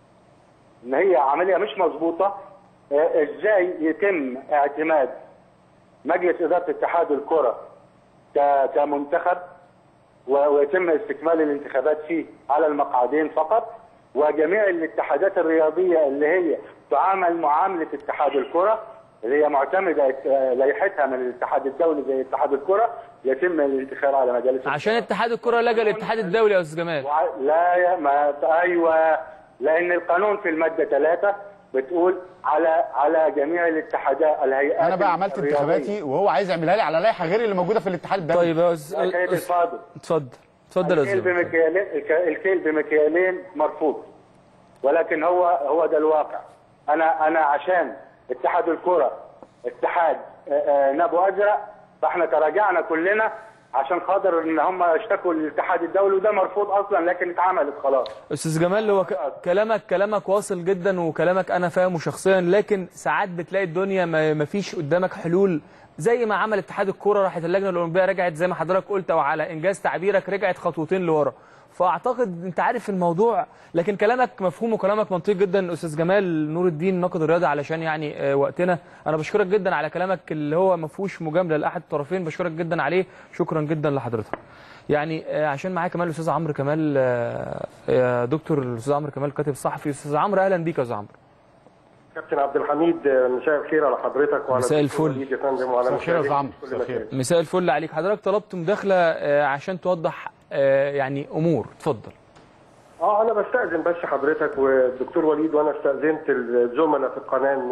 ان هي عمليه مش مظبوطه آه، ازاي يتم اعتماد مجلس اداره اتحاد الكره ك- كمنتخب و- ويتم استكمال الانتخابات فيه على المقعدين فقط وجميع الاتحادات الرياضيه اللي هي تعامل معامله اتحاد الكره اللي هي معتمده آه، لائحتها من الاتحاد الدولي زي اتحاد الكره يتم الانتخاب على مجالس عشان اتحاد الكره لجا للاتحاد الدولي يا استاذ جمال وع- لا يا ما ايوه لان القانون في الماده 3 بتقول على على جميع الاتحادات الهيئات انا بقى عملت الرياضية. انتخاباتي وهو عايز يعملها لي على لائحه غير اللي موجوده في الاتحاد الدولي طيب يا يا أستاذ- سيدي أستاذ- الفاضل اتفضل اتفضل يا الكيل استاذ بمكيالين الك- الكيل بمكيالين مرفوض ولكن هو هو ده الواقع انا انا عشان اتحاد الكره اتحاد آه، آه، نابو ازرق فاحنا تراجعنا كلنا عشان خاطر ان هم اشتكوا للاتحاد الدولي وده مرفوض اصلا لكن اتعملت خلاص استاذ جمال هو ك- كلامك كلامك واصل جدا وكلامك انا فاهمه شخصيا لكن ساعات بتلاقي الدنيا ما ما فيش قدامك حلول زي ما عمل اتحاد الكوره راحت اللجنه الاولمبيه رجعت زي ما حضرتك قلت او على انجاز تعبيرك رجعت خطوتين لورا فاعتقد انت عارف الموضوع لكن كلامك مفهوم وكلامك منطقي جدا استاذ جمال نور الدين ناقد الرياضي علشان يعني آه، وقتنا انا بشكرك جدا على كلامك اللي هو ما فيهوش مجامله لاحد الطرفين بشكرك جدا عليه شكرا جدا لحضرتك يعني آه، عشان معايا كمان الاستاذ عمرو كمال آه، يا دكتور الاستاذ عمرو كمال كاتب صحفي استاذ عمرو اهلا بيك يا استاذ عمرو كابتن عبد الحميد مساء الخير على حضرتك وعلى مساء الدكتور الفل. وليد يا فندم وعلى مساء الخير يا مشاهدينا أستاذ في عمرو. كل مساء مكان. مساء الفل عليك حضرتك طلبت مداخله آه، عشان توضح آه، يعني امور اتفضل اه انا بستاذن بس حضرتك والدكتور وليد وانا استاذنت الزملاء في القناه ان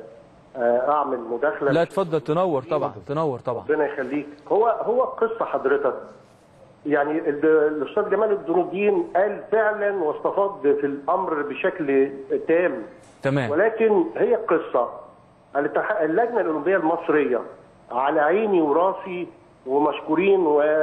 آه، اعمل مداخله لا اتفضل تنور طبعا تنور طبعا ربنا يخليك هو هو القصه حضرتك يعني ال- الاستاذ جمال الدين قال فعلا واستفاض في الامر بشكل تام تمام ولكن هي القصة الاتح- اللجنة الأولمبية المصرية على عيني وراسي ومشكورين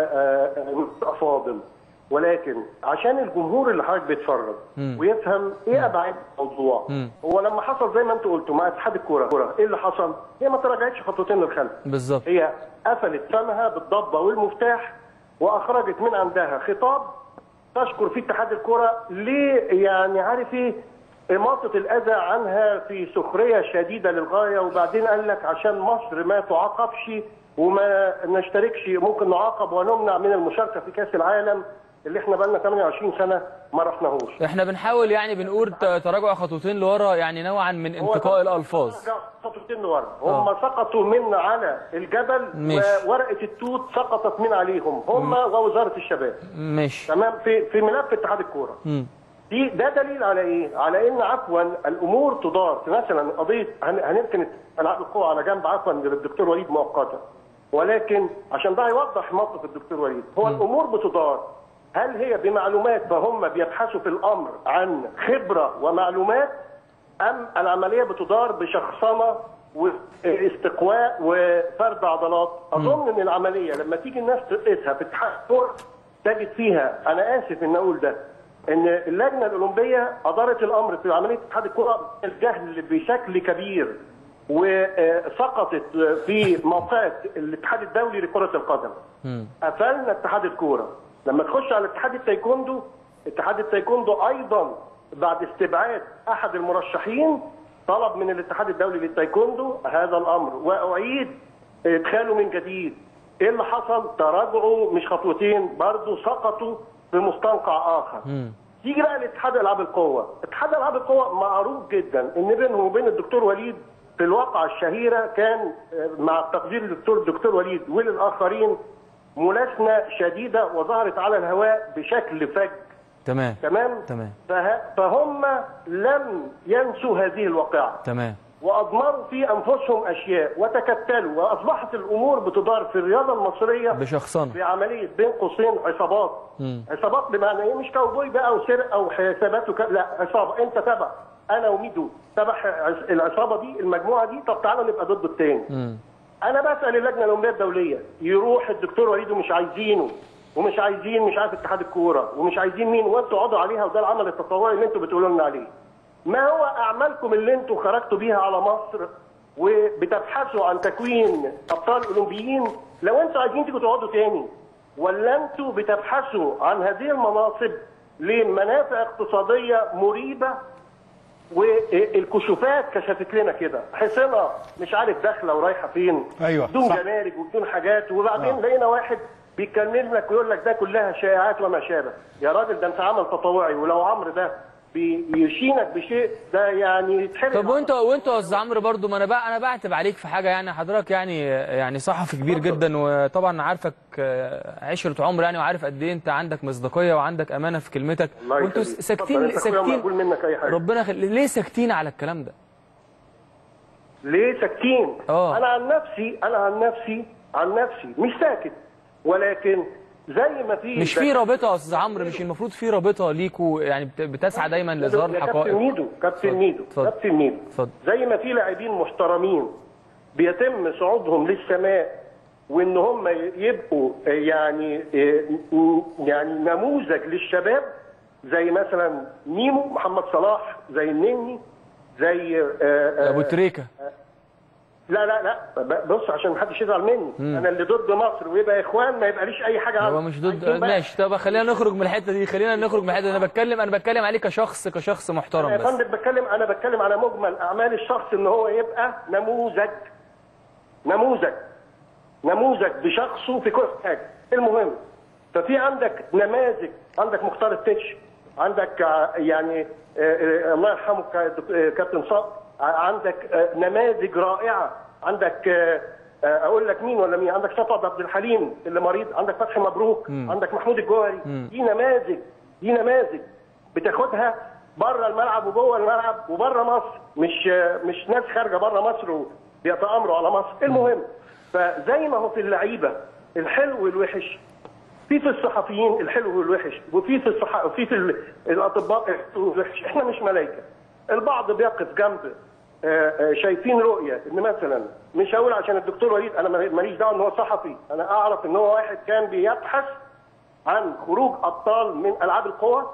وأفاضل ولكن عشان الجمهور اللي حضرتك بيتفرج ويفهم ايه ابعاد الموضوع هو لما حصل زي ما انتوا قلتوا مع اتحاد الكوره ايه اللي حصل؟ هي ما تراجعتش خطوتين للخلف بالظبط هي قفلت فمها بالضبه والمفتاح واخرجت من عندها خطاب تشكر فيه اتحاد الكره ليه يعني عارف ايه إماطة الأذى عنها في سخرية شديدة للغاية وبعدين قال لك عشان مصر ما تعاقبش وما نشتركش ممكن نعاقب ونمنع من المشاركة في كأس العالم اللي احنا بقالنا 28 سنة ما رحناهوش احنا بنحاول يعني بنقول ت- تراجع خطوتين لورا يعني نوعا من هو انتقاء ده- الالفاظ خطوتين لورا هم سقطوا من على الجبل ماشي. وورقة التوت سقطت من عليهم هم ووزارة الشباب ماشي تمام في في ملف اتحاد الكوره مم. دي ده دليل على ايه؟ على ان عفوا الامور تدار في مثلا قضيه هن- هنركن العاب القوى على جنب عفوا للدكتور وليد مؤقتا ولكن عشان ده يوضح موقف الدكتور وليد هو الامور بتدار هل هي بمعلومات فهم بيبحثوا في الامر عن خبره ومعلومات ام العمليه بتدار بشخصنه واستقواء وفرد عضلات اظن ان العمليه لما تيجي الناس تقيسها في اتحاد الكوره تجد فيها انا اسف ان اقول ده ان اللجنه الاولمبيه ادارت الامر في عمليه اتحاد الكوره الجهل بشكل كبير وسقطت في موقعة الاتحاد الدولي لكرة القدم. قفلنا اتحاد الكورة. لما تخش على اتحاد التايكوندو اتحاد التايكوندو ايضا بعد استبعاد احد المرشحين طلب من الاتحاد الدولي للتايكوندو هذا الامر واعيد ادخاله من جديد. ايه اللي حصل؟ تراجعوا مش خطوتين برضه سقطوا في مستنقع اخر. تيجي بقى لاتحاد العاب القوه، اتحاد العاب القوه معروف جدا ان بينه وبين الدكتور وليد في الواقعه الشهيره كان آه، مع تقدير الدكتور الدكتور وليد وللاخرين ملاسنه شديده وظهرت على الهواء بشكل فج تمام تمام؟ تمام. فه... فهم لم ينسوا هذه الواقعه تمام واضمروا في انفسهم اشياء وتكتلوا واصبحت الامور بتدار في الرياضه المصريه بشخصنه في عمليه بين قوسين عصابات عصابات بمعنى ايه مش كاوبوي بقى وسرقه وحسابات وك... لا عصابه انت تبع انا وميدو تبع عص- العصابه دي المجموعه دي طب تعالوا نبقى ضد التاني انا بسال اللجنه الاولمبيه الدوليه يروح الدكتور وليد ومش عايزينه ومش عايزين مش عارف اتحاد الكوره ومش عايزين مين وانتوا اقعدوا عليها وده العمل التطوعي اللي انتوا بتقولوا لنا عليه ما هو اعمالكم اللي انتوا خرجتوا بيها على مصر وبتبحثوا عن تكوين ابطال اولمبيين لو انتوا عايزين تيجوا تقعدوا تاني ولا انتوا بتبحثوا عن هذه المناصب لمنافع اقتصاديه مريبه والكشوفات كشفت لنا كده حصنه مش عارف داخله ورايحه فين أيوة، بدون صح. جمارك وبدون حاجات وبعدين آه. لقينا واحد بيتكلم لك ويقول لك ده كلها شائعات وما شابه يا راجل ده انت عمل تطوعي ولو عمرو ده بيشينك بشيء ده يعني يتحرق طب وانت وانت يا استاذ عمرو برضو ما انا بقى انا بعتب عليك في حاجه يعني حضرتك يعني يعني صحفي كبير جدا وطبعا عارفك آه، عشره عمر يعني وعارف قد ايه انت عندك مصداقيه وعندك امانه في كلمتك الله وانتوا يخليك. ساكتين اتفضل، انت اخويا ساكتين مقبول منك اي حاجه ربنا يخلي ليه ساكتين على الكلام ده؟ ليه ساكتين؟ آه. انا عن نفسي انا عن نفسي عن نفسي مش ساكت ولكن زي ما في مش في رابطه يا استاذ عمرو مش المفروض في رابطه ليكوا يعني بت- بتسعى دايما لاظهار يا كابتن الحقائق ميدو كابتن اتفضل، ميدو اتفضل. كابتن ميدو اتفضل. زي ما في لاعبين محترمين بيتم صعودهم للسماء وان هم يبقوا يعني يعني نموذج للشباب زي مثلا ميمو محمد صلاح زي النني زي آه، آه، ابو تريكه لا لا لا بص عشان محدش يزعل مني انا اللي ضد مصر ويبقى اخوان ما يبقاليش اي حاجه هو عنه. مش ضد عايزين بقى- ماشي طب خلينا نخرج من الحته دي خلينا نخرج من الحته دي انا بتكلم انا بتكلم عليه كشخص كشخص محترم يا بس فندم بتكلم انا بتكلم على مجمل اعمال الشخص ان هو يبقى نموذج نموذج نموذج بشخصه في كل حاجه المهم ففي عندك نماذج عندك مختار التتش عندك آه، يعني آه، آه، الله يرحمه كا- آه، كابتن صقر ع- عندك آه، نماذج رائعه عندك آه، آه، اقول لك مين ولا مين عندك صفوت عبد الحليم اللي مريض عندك فتحي مبروك عندك محمود الجوهري دي نماذج دي نماذج بتاخدها بره الملعب وجوه الملعب وبره مصر مش مش ناس خارجه بره مصر وبيتامروا على مصر المهم فزي ما هو في اللعيبه الحلو والوحش في في الصحفيين الحلو والوحش وفي في الصح... وفي في ال- الاطباء الحلو والوحش احنا مش ملائكه البعض بيقف جنب آه، آه، شايفين رؤيه ان مثلا مش هقول عشان الدكتور وليد انا ماليش دعوه ان هو صحفي انا اعرف ان هو واحد كان بيبحث عن خروج ابطال من العاب القوى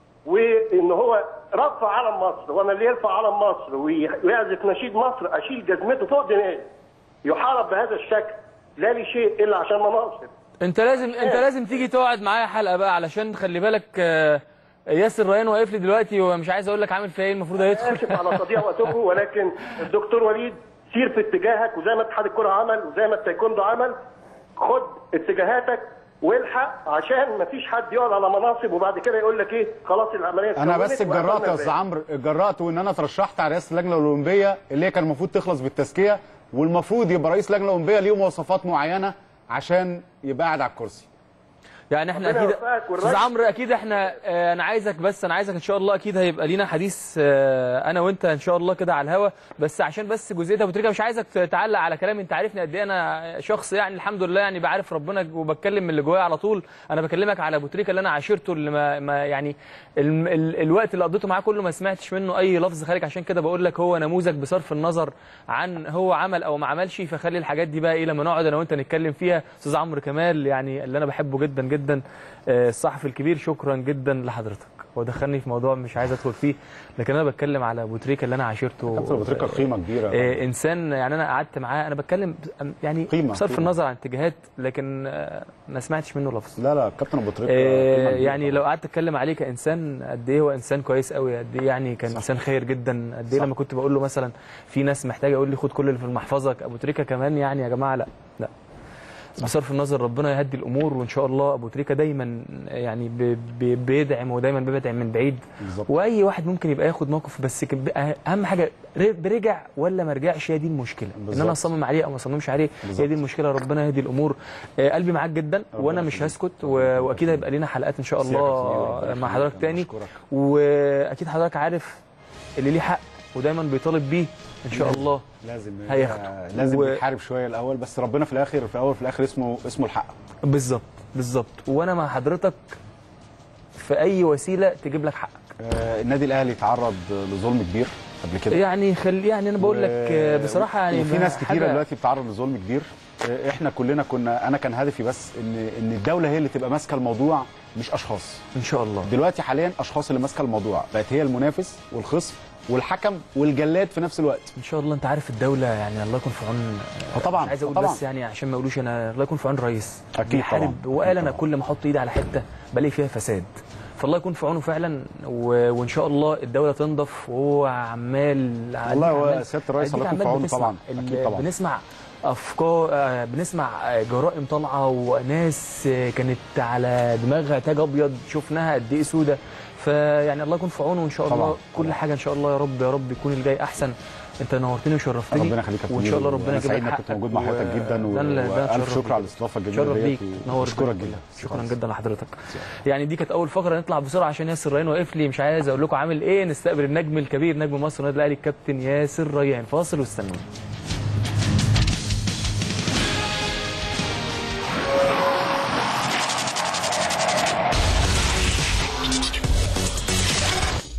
وان هو رفع علم مصر وانا اللي يرفع علم مصر وي- ويعزف نشيد مصر اشيل جزمته فوق دماغي يحارب بهذا الشكل لا لشيء الا عشان مناصب انت لازم انت لازم تيجي تقعد معايا حلقه بقى علشان خلي بالك آه، ياسر ريان واقف لي دلوقتي ومش عايز اقول لك عامل فيها ايه المفروض اسف هيدخل على تضييع وقتكم ولكن الدكتور وليد سير في اتجاهك وزي ما اتحاد الكره عمل وزي ما التايكوندو عمل خد اتجاهاتك والحق عشان ما فيش حد يقعد على مناصب وبعد كده يقول لك ايه خلاص العمليه انا اتكونت بس اتجرأت وقفلنا يا استاذ الباب. عمرو اتجرأت وان انا اترشحت على رئاسه اللجنه الاولمبيه اللي هي كان المفروض تخلص بالتزكيه والمفروض يبقى رئيس اللجنه الاولمبيه ليه مواصفات معينه عشان يبقى قاعد على الكرسي يعني احنا ربنا اكيد يوفقك استاذ والراجل- عمرو اكيد احنا اه انا عايزك بس انا عايزك ان شاء الله اكيد هيبقى لينا حديث اه انا وانت ان شاء الله كده على الهوا بس عشان بس جزئيه ابو تريكه مش عايزك تعلق على كلامي انت عارفني قد ايه انا شخص يعني الحمد لله يعني بعرف ربنا وبتكلم من اللي جوايا على طول انا بكلمك على ابو تريكه اللي انا عاشرته اللي ما, ما يعني ال ال الوقت اللي قضيته معاه كله ما سمعتش منه اي لفظ خارج عشان كده بقول لك هو نموذج بصرف النظر عن هو عمل او ما عملش فخلي الحاجات دي بقى ايه لما نقعد انا وانت نتكلم فيها استاذ عمرو كمال يعني اللي انا بحبه جدا جدا آه، الصحفي الكبير شكرا جدا لحضرتك هو دخلني في موضوع مش عايز ادخل فيه لكن انا بتكلم على ابو تريكه اللي انا عاشرته كابتن ابو تريكه قيمه كبيره آه، انسان يعني انا قعدت معاه انا بتكلم يعني قيمة، بصرف قيمة. النظر عن اتجاهات لكن آه، ما سمعتش منه لفظ لا لا كابتن ابو تريكه آه، قيمة كبيرة يعني طبعاً. لو قعدت اتكلم عليه كانسان قد ايه هو انسان كويس قوي قد ايه يعني كان صح. انسان خير جدا قد ايه صح. لما كنت بقول له مثلا في ناس محتاجه يقول لي خد كل اللي في المحفظه ابو تريكه كمان يعني يا جماعه لا لا بصرف النظر ربنا يهدي الامور وان شاء الله ابو تريكه دايما يعني بي- بي- بيدعم ودايما بيدعم من بعيد بالظبط واي واحد ممكن يبقى ياخد موقف بس كان بقى اهم حاجه ر- برجع ولا ما رجعش هي دي المشكله ان بالظبط. انا اصمم عليه او ما اصممش عليه هي بالظبط. دي المشكله ربنا يهدي الامور آه، قلبي معاك جدا وانا مش يخليك. هسكت و- واكيد هيبقى لينا حلقات ان شاء ميرسي يا كابتن الله يوري. مع حضرتك أنا تاني بشكرك. واكيد حضرتك عارف اللي ليه حق ودايما بيطالب بيه ان شاء الله لازم هياخده. آه، لازم و- نحارب شويه الاول بس ربنا في الاخر في الاول في الاخر اسمه اسمه الحق بالظبط بالظبط وانا مع حضرتك في اي وسيله تجيب لك حقك آه، النادي الاهلي تعرض لظلم كبير قبل كده يعني خل يعني انا بقول لك آه، بصراحه يعني وفي ما- ناس كتيره حاجة- دلوقتي بتتعرض لظلم كبير آه، احنا كلنا كنا انا كان هدفي بس ان ان الدوله هي اللي تبقى ماسكه الموضوع مش اشخاص ان شاء الله دلوقتي حاليا اشخاص اللي ماسكه الموضوع بقت هي المنافس والخصم والحكم والجلاد في نفس الوقت ان شاء الله انت عارف الدوله يعني الله يكون في عون آه طبعاً، مش عايز اقول آه طبعاً. بس يعني عشان ما يقولوش انا الله يكون في عون الرئيس أكيد بيحارب طبعاً، وقال أكيد انا طبعاً. كل ما احط ايدي على حته بلاقي فيها فساد فالله يكون في عونه فعلا و... وان شاء الله الدوله تنضف وهو عمال والله هو عمال- سيادة الرئيس أديك الله يكون في عمال عونه بتسمع. طبعاً، ال- أكيد طبعاً. بنسمع افكار آه، بنسمع آه، جرائم طالعه وناس آه، كانت على دماغها تاج ابيض شفناها قد ايه سوده فيعني الله يكون في عونه وان شاء الله طبعاً، كل طبعاً. حاجه ان شاء الله يا رب يا رب يكون الجاي احسن انت نورتني وشرفتني ربنا يخليك يا كابتن وان شاء الله يوري. ربنا أنا يجيب سعيد لك انك كنت حقك موجود مع حضرتك و- جدا و- ده اللي- ده والف اتشرف شكر على بيك. الاستضافه الجميله شرف ديت بيك و- نور واشكرك بيك. جدا شكرا جدا لحضرتك يعني دي كانت اول فقره نطلع بسرعه عشان ياسر ريان واقف لي مش عايز اقول لكم عامل ايه نستقبل النجم الكبير نجم مصر النادي الاهلي الكابتن ياسر ريان فاصل واستنوني